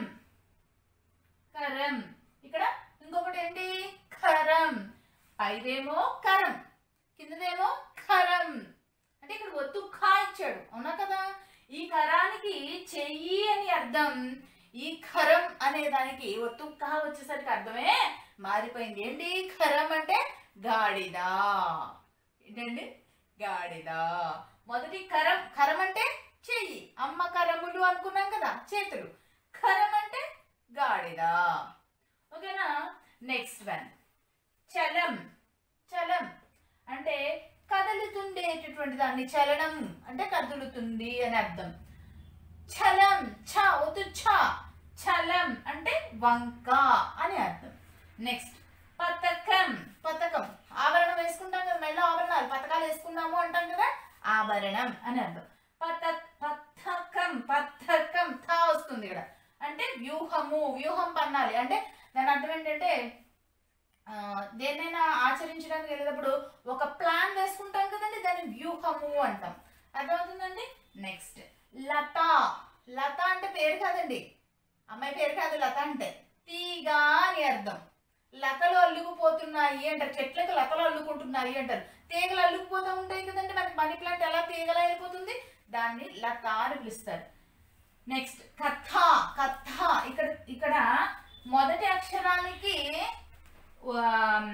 కరం ఇక్కడ ఇంకొకటి ఏంటి కరం పైదేమో కరం కిందదేమో కరం అంటే ఇక్కడ ఒత్తు ఖా ఇచ్చాడు అవునా కదా ఈ కరానికి చెయ్యి అని అర్థం ఈ ఖరం అనే దానికి ఒత్తు ఖా వచ్చేసరికి అర్థమే మారిపోయింది ఏంటి ఖరం అంటే గాడిద ఏంటండి గాడిద మొదటి కరం కరం అంటే చెయ్యి అమ్మ కరములు అనుకున్నాం కదా చేతులు ఖరం అంటే గాడిద ఓకేనా నెక్స్ట్ వన్ చలం చలం అంటే కదులుతుండేటటువంటి దాన్ని చలనం అంటే కదులుతుంది అని అర్థం చలం ఛ వద్దు ఛ చలం అంటే వంక అని అర్థం నెక్స్ట్ పతకం పతకం ఆభరణం వేసుకుంటాం కదా మెళ్ళ ఆభరణాలు పతకాలు వేసుకున్నాము అంటాం కదా ఆభరణం అని అర్థం పత పథకం పథకం థా వస్తుంది ఇక్కడ అంటే వ్యూహము వ్యూహం పన్నాలి అంటే దాని అర్థం ఏంటంటే ఆ, దేన్నైనా ఆచరించడానికి వెళ్ళేటప్పుడు ఒక ప్లాన్ వేసుకుంటాం కదండి దాన్ని వ్యూహము అంటాం అర్థమవుతుందండి నెక్స్ట్ లత లత అంటే పేరు కాదండి అమ్మాయి పేరు కాదు లత అంటే తీగ అని అర్థం లతలు అల్లుకుపోతున్నాయి అంటారు చెట్లకు లతలు అల్లుకుంటున్నాయి అంటారు తీగలు అల్లుకుపోతూ ఉంటాయి కదండి మనకి మనీ ప్లాంట్ ఎలా తీగలా వెళ్ళిపోతుంది దాన్ని లత అని పిలుస్తారు నెక్స్ట్ కథ కథ ఇక్కడ ఇక్కడ మొదటి అక్షరానికి ఆమ్,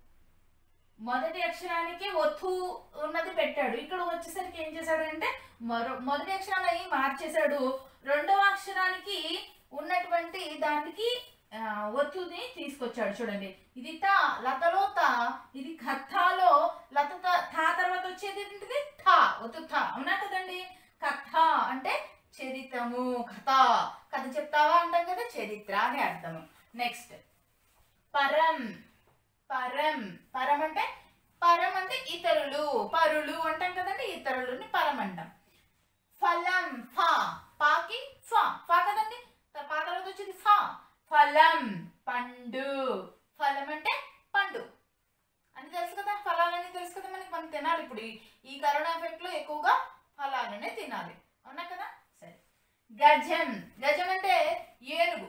మొదటి అక్షరానికి ఒత్తు ఉన్నది పెట్టాడు ఇక్కడ వచ్చేసరికి ఏం చేశాడంటే మరో మొదటి అక్షరాన్ని మార్చేశాడు రెండవ అక్షరానికి ఉన్నటువంటి దానికి ఆ, ఒత్తుని తీసుకొచ్చాడు చూడండి ఇది తా లతలో తా ఇది కథాలో లత త- థా తర్వాత వచ్చేది ఏంటిది థా ఒత్తు థా అవునా కదండి కథ అంటే చరితము కథ కథ చెప్తావా అంటాం కదా చరిత్ర అని అర్థము నెక్స్ట్ పరం పరం పరం అంటే పరం అంటే ఇతరులు పరులు అంటాం కదండి ఇతరులని పరం అంటాం ఫలం ఫా పాకి ఫా ఫా కదండి త- పా తర్వాత వచ్చింది ఫా ఫలం పండు ఫలం అంటే పండు అని తెలుసు కదా ఫలాలని తెలుసు కదా మనకి మనం తినాలి ఇప్పుడు ఈ- ఈ కరోనా ఎఫెక్ట్ లో ఎక్కువగా ఫలాలనే తినాలి అవునా కదా సరే గజం గజం అంటే ఏనుగు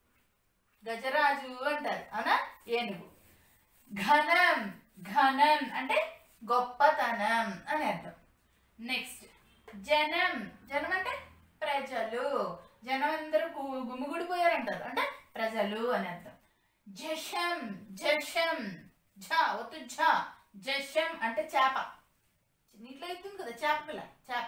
గజరాజు అంటారు అవునా ఏనుగు ఘనం ఘనం అంటే గొప్పతనం అని అర్థం నెక్స్ట్ జనం జనం అంటే ప్రజలు జనం అందరూ గు- గుమిగూడిపోయారంటారు అంటే ప్రజలు అని అర్థం జషం జషం ఝ ఒత్తు ఝ జషం అంటే చేప నీటిలో ఎత్తుంది కదా చేప పిల్ల చేప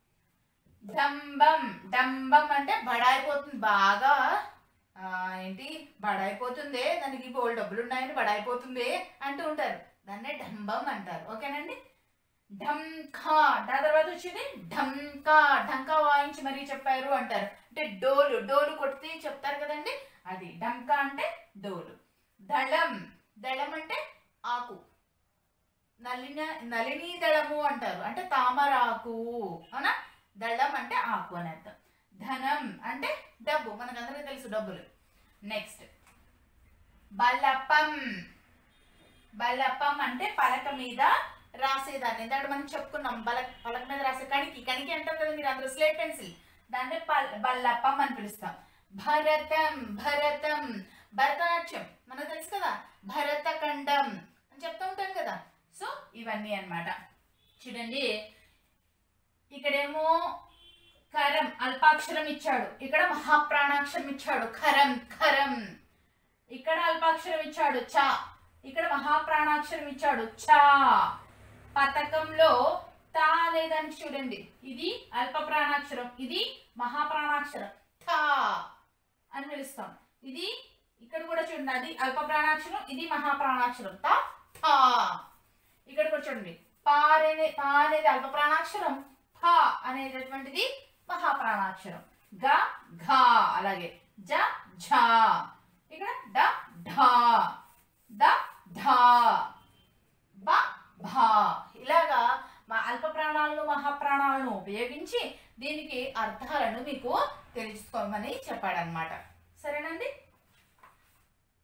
డంబం డంబం అంటే బడాయిపోతుంది బాగా ఆ, ఏంటి బడాయిపోతుంది దానికి బోల్ డబ్బులు ఉన్నాయని బడాయిపోతుంది అంటూ ఉంటారు దాన్నే డంబం అంటారు ఓకేనండి ఢంకా దాని తర్వాత వచ్చింది ఢంకా ఢంకా వాయించి మరీ చెప్పారు అంటారు అంటే డోలు డోలు కొడితే చెప్తారు కదండి అది ఢంకా అంటే డోలు దళం దళం అంటే ఆకు నలిన నలిని దళము అంటారు అంటే తామరాకు అవునా దళం అంటే ఆకు అని అర్థం ధనం అంటే డబ్బు మనకందరికీ తెలుసు డబ్బులు నెక్స్ట్ బలపం బలపం అంటే పలక మీద రాసేదాన్ని ఎందుకంటే మనం చెప్పుకున్నాం బల పలక మీద రాసే కణికి కణికి అంటారు కదా మీరు అందరూ స్లేట్ పెన్సిల్ దాన్ని పల్ బల్లప్పం అని పిలుస్తాం భరతం భరతం భరతనాట్యం మనకు తెలుసు కదా భరతఖండం అని చెప్తూ ఉంటాం కదా సో ఇవన్నీ అన్నమాట చూడండి ఇక్కడేమో కరం అల్పాక్షరం ఇచ్చాడు ఇక్కడ మహాప్రాణాక్షరం ఇచ్చాడు ఖరం ఖరం ఇక్కడ అల్పాక్షరం ఇచ్చాడు చ ఇక్కడ మహాప్రాణాక్షరం ఇచ్చాడు చా పతకంలో తా అనే దానికి చూడండి ఇది అల్ప ప్రాణాక్షరం ఇది మహాప్రాణాక్షరం థా అని పిలుస్తాం ఇది ఇక్కడ కూడా చూడండి అది అల్ప ప్రాణాక్షరం ఇది మహాప్రాణాక్షరం తా థా ఇక్కడ కూడా చూడండి పా అనే పా అనేది అల్ప ప్రాణాక్షరం ఫ అనేటటువంటిది మహాప్రాణాక్షరం గ ఘ అలాగే జ ఝ ఇక్కడ డ ఢ ద ఢ బ భ ఇలాగా మా అల్ప ప్రాణాలను మహాప్రాణాలను ఉపయోగించి దీనికి అర్థాలను మీకు తెలుసుకోమని చెప్పాడనమాట సరేనండి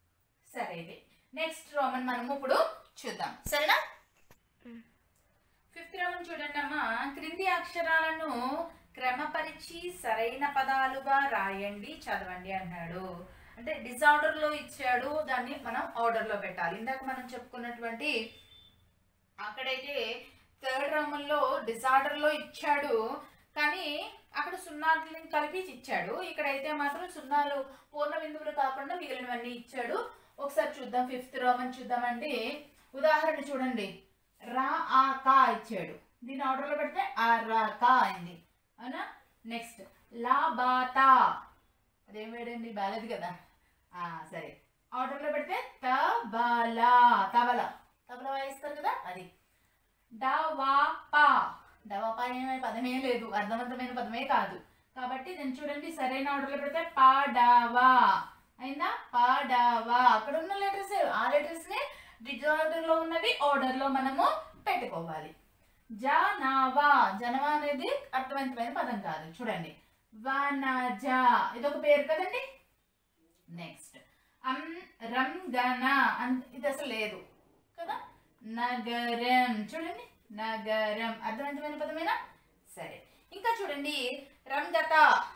సరే ఇది నెక్స్ట్ రోమన్ మనము ఇప్పుడు చూద్దాం సరేనా ఫిఫ్త్ రౌండ్ చూడండి అమ్మా క్రింది అక్షరాలను క్రమపరిచి సరైన పదాలుగా రాయండి చదవండి అన్నాడు అంటే డిజార్డర్ లో ఇచ్చాడు దాన్ని మనం ఆర్డర్ లో పెట్టాలి ఇందాక మనం చెప్పుకున్నటువంటి అక్కడైతే థర్డ్ రౌండ్లో డిజార్డర్ లో ఇచ్చాడు కానీ అక్కడ సున్నాలని కలిపి ఇచ్చాడు ఇక్కడైతే మాత్రం సున్నాలు పూర్ణ బిందువులు కాకుండా మిగిలినవన్నీ ఇచ్చాడు ఒకసారి చూద్దాం ఫిఫ్త్ రోమన్ చూద్దామండి ఉదాహరణ చూడండి రా ఆ కా ఇచ్చాడు దీని ఆర్డర్లో పెడితే ఆ రా కా అయింది అవునా నెక్స్ట్ లా బాతా అదేం వేడండి బాలేదు కదా ఆ, సరే ఆర్డర్లో పెడితే తబలా తబలా తబలా వాయిస్తారు కదా అది డవాపా డవాపా ఏమే పదమే లేదు అర్థవంతమైన పదమే కాదు కాబట్టి నేను చూడండి సరైన ఆర్డర్లో పెడితే పాడవా అయిందా పాడవా అక్కడ ఉన్న లెటర్స్ ఆ లెటర్స్ ని డిజార్డర్ లో ఉన్నవి ఆర్డర్ లో మనము పెట్టుకోవాలి జనవా జనవా అనేది అర్థవంతమైన పదం కాదు చూడండి వనజ ఇదొక పేరు కదండి నెక్స్ట్ అం రం గణ అన్- ఇది అసలు లేదు కదా నగరం చూడండి నగరం అర్థవంతమైన పదమేనా సరే ఇంకా చూడండి రంగత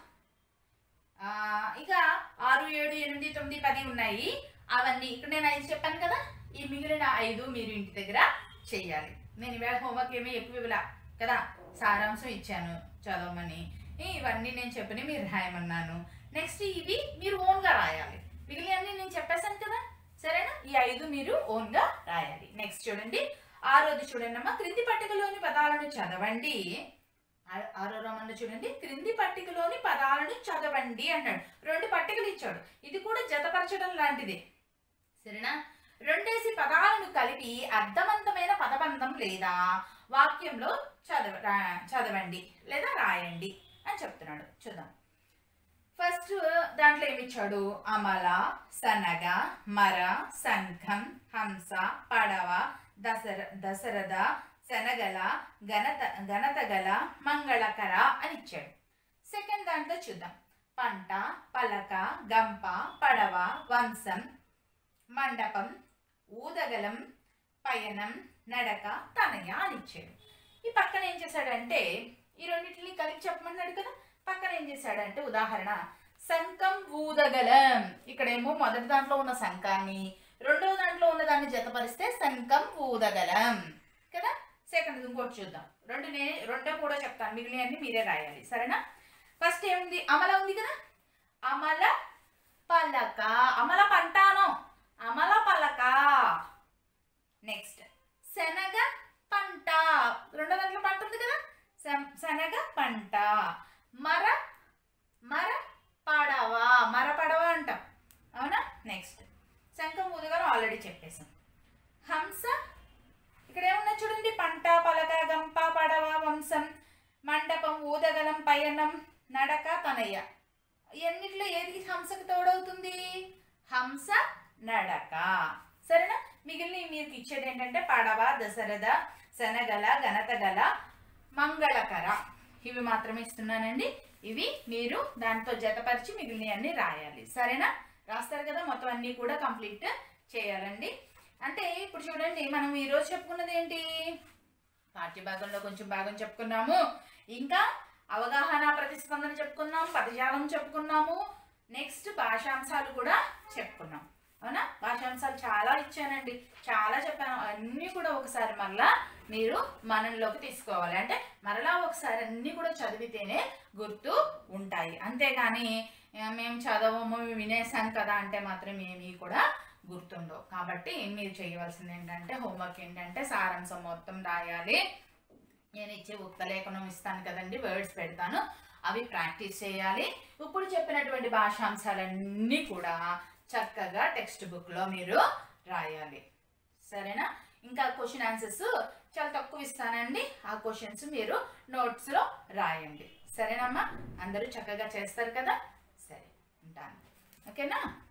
ఆ, ఇక ఆరు ఏడు ఎనిమిది తొమ్మిది పది ఉన్నాయి అవన్నీ ఇక్కడ నేను ఐదు చెప్పాను కదా ఈ మిగిలిన ఐదు మీరు ఇంటి దగ్గర చెయ్యాలి నేను ఇవాళ హోంవర్క్ ఏమీ ఎక్కువ ఇవ్వలా కదా సారాంశం ఇచ్చాను చదవమని ఏ, ఇవన్నీ నేను చెప్పిన మీరు రాయమన్నాను నెక్స్ట్ ఇవి మీరు ఓన్గా రాయాలి మిగిలినవన్నీ నేను చెప్పేశాను కదా సరేనా ఈ ఐదు మీరు ఓన్గా రాయాలి నెక్స్ట్ చూడండి ఆరోది చూడండి అమ్మా క్రింది పట్టికలోని పదాలను చదవండి ఆ- ఆరో రమంలో చూడండి క్రింది పట్టికలోని పదాలను చదవండి అన్నాడు రెండు పట్టికలు ఇచ్చాడు ఇది కూడా జతపరచడం లాంటిది సరేనా రెండేసి పదాలను కలిపి అర్థవంతమైన పదబంధం లేదా వాక్యంలో చదవ రా- చదవండి లేదా రాయండి అని చెప్తున్నాడు చూద్దాం ఫస్ట్ దాంట్లో ఏమిచ్చాడు అమల సనగ మర శంఖం హంస పడవ దసర దశరథ శనగల ఘనత ఘనతగల మంగళకర అని ఇచ్చాడు సెకండ్ దాంట్లో చూద్దాం పంట పలక గంప పడవ వంశం మండపం ఊదగలం పయనం నడక తనయ అని ఇచ్చాడు ఈ పక్కన ఏం చేశాడంటే ఈ రెండింటిని కలిపి చెప్పమన్నాడు కదా పక్కన ఏం చేశాడంటే ఉదాహరణ శంఖం ఊదగలం ఇక్కడేమో మొదటి దాంట్లో ఉన్న శంఖాన్ని రెండవ దాంట్లో ఉన్న దాన్ని జతపరిస్తే శంఖం ఊదగలం కదా సెకండ్ ఇంకోటి చూద్దాం రెండు నేను రెండో కూడా చెప్తాను మిగిలినవన్నీ మీరే రాయాలి సరేనా ఫస్ట్ ఏముంది అమల ఉంది కదా అమల పలక అమల పంటాను అమల పలక నెక్స్ట్ శనగ పంట రెండో దాంట్లో పంట ఉంది కదా శం- శనగ పంట మర మర పడవ మర పడవ అంటాం అవునా నెక్స్ట్ శంఖం ఊదగారు ఆల్రెడీ చెప్పేసాం హంస ఇక్కడ ఏమన్నా చూడండి పంట పలక గంప పడవ వంశం మండపం ఊదగలం పయనం నడక తనయ్య ఎన్నిట్లో ఏది హంసకు తోడవుతుంది హంస నడక సరేనా మిగిలిన మీకు ఇచ్చేది ఏంటంటే పడవ దశరథ శనగల ఘనతగల మంగళకర ఇవి మాత్రమే ఇస్తున్నానండి ఇవి మీరు దాంతో జతపరిచి మిగిలినవన్నీ రాయాలి సరేనా రాస్తారు కదా మొత్తం అన్నీ కూడా కంప్లీట్ చేయాలండి అంటే ఇప్పుడు చూడండి మనం ఈరోజు చెప్పుకున్నది ఏంటి పాఠ్యభాగంలో కొంచెం భాగం చెప్పుకున్నాము ఇంకా అవగాహన ప్రతిస్పందన చెప్పుకున్నాం పదజాలం చెప్పుకున్నాము నెక్స్ట్ భాషాంశాలు కూడా చెప్పుకున్నాం అవునా భాషాంశాలు చాలా ఇచ్చానండి చాలా చెప్పాను అన్నీ కూడా ఒకసారి మరలా మీరు మనలోకి తీసుకోవాలి అంటే మరలా ఒకసారి అన్నీ కూడా చదివితేనే గుర్తు ఉంటాయి అంతేగాని ఆ, మేము చదవము మేము వినేసాం కదా అంటే మాత్రం ఏమీ కూడా గుర్తుండవు కాబట్టి మీరు చేయవలసింది ఏంటంటే హోంవర్క్ ఏంటంటే సారాంశం మొత్తం రాయాలి నేను ఇచ్చే ఉక్తలేఖనం ఇస్తాను కదండి వర్డ్స్ పెడతాను అవి ప్రాక్టీస్ చేయాలి ఇప్పుడు చెప్పినటువంటి భాషాంశాలన్నీ కూడా చక్కగా టెక్స్ట్ బుక్లో మీరు రాయాలి సరేనా ఇంకా క్వశ్చన్ ఆన్సర్స్ చాలా తక్కువ ఇస్తానండి ఆ క్వశ్చన్స్ మీరు నోట్స్లో రాయండి సరేనమ్మా అందరూ చక్కగా చేస్తారు కదా సరే ఉంటాను ఓకేనా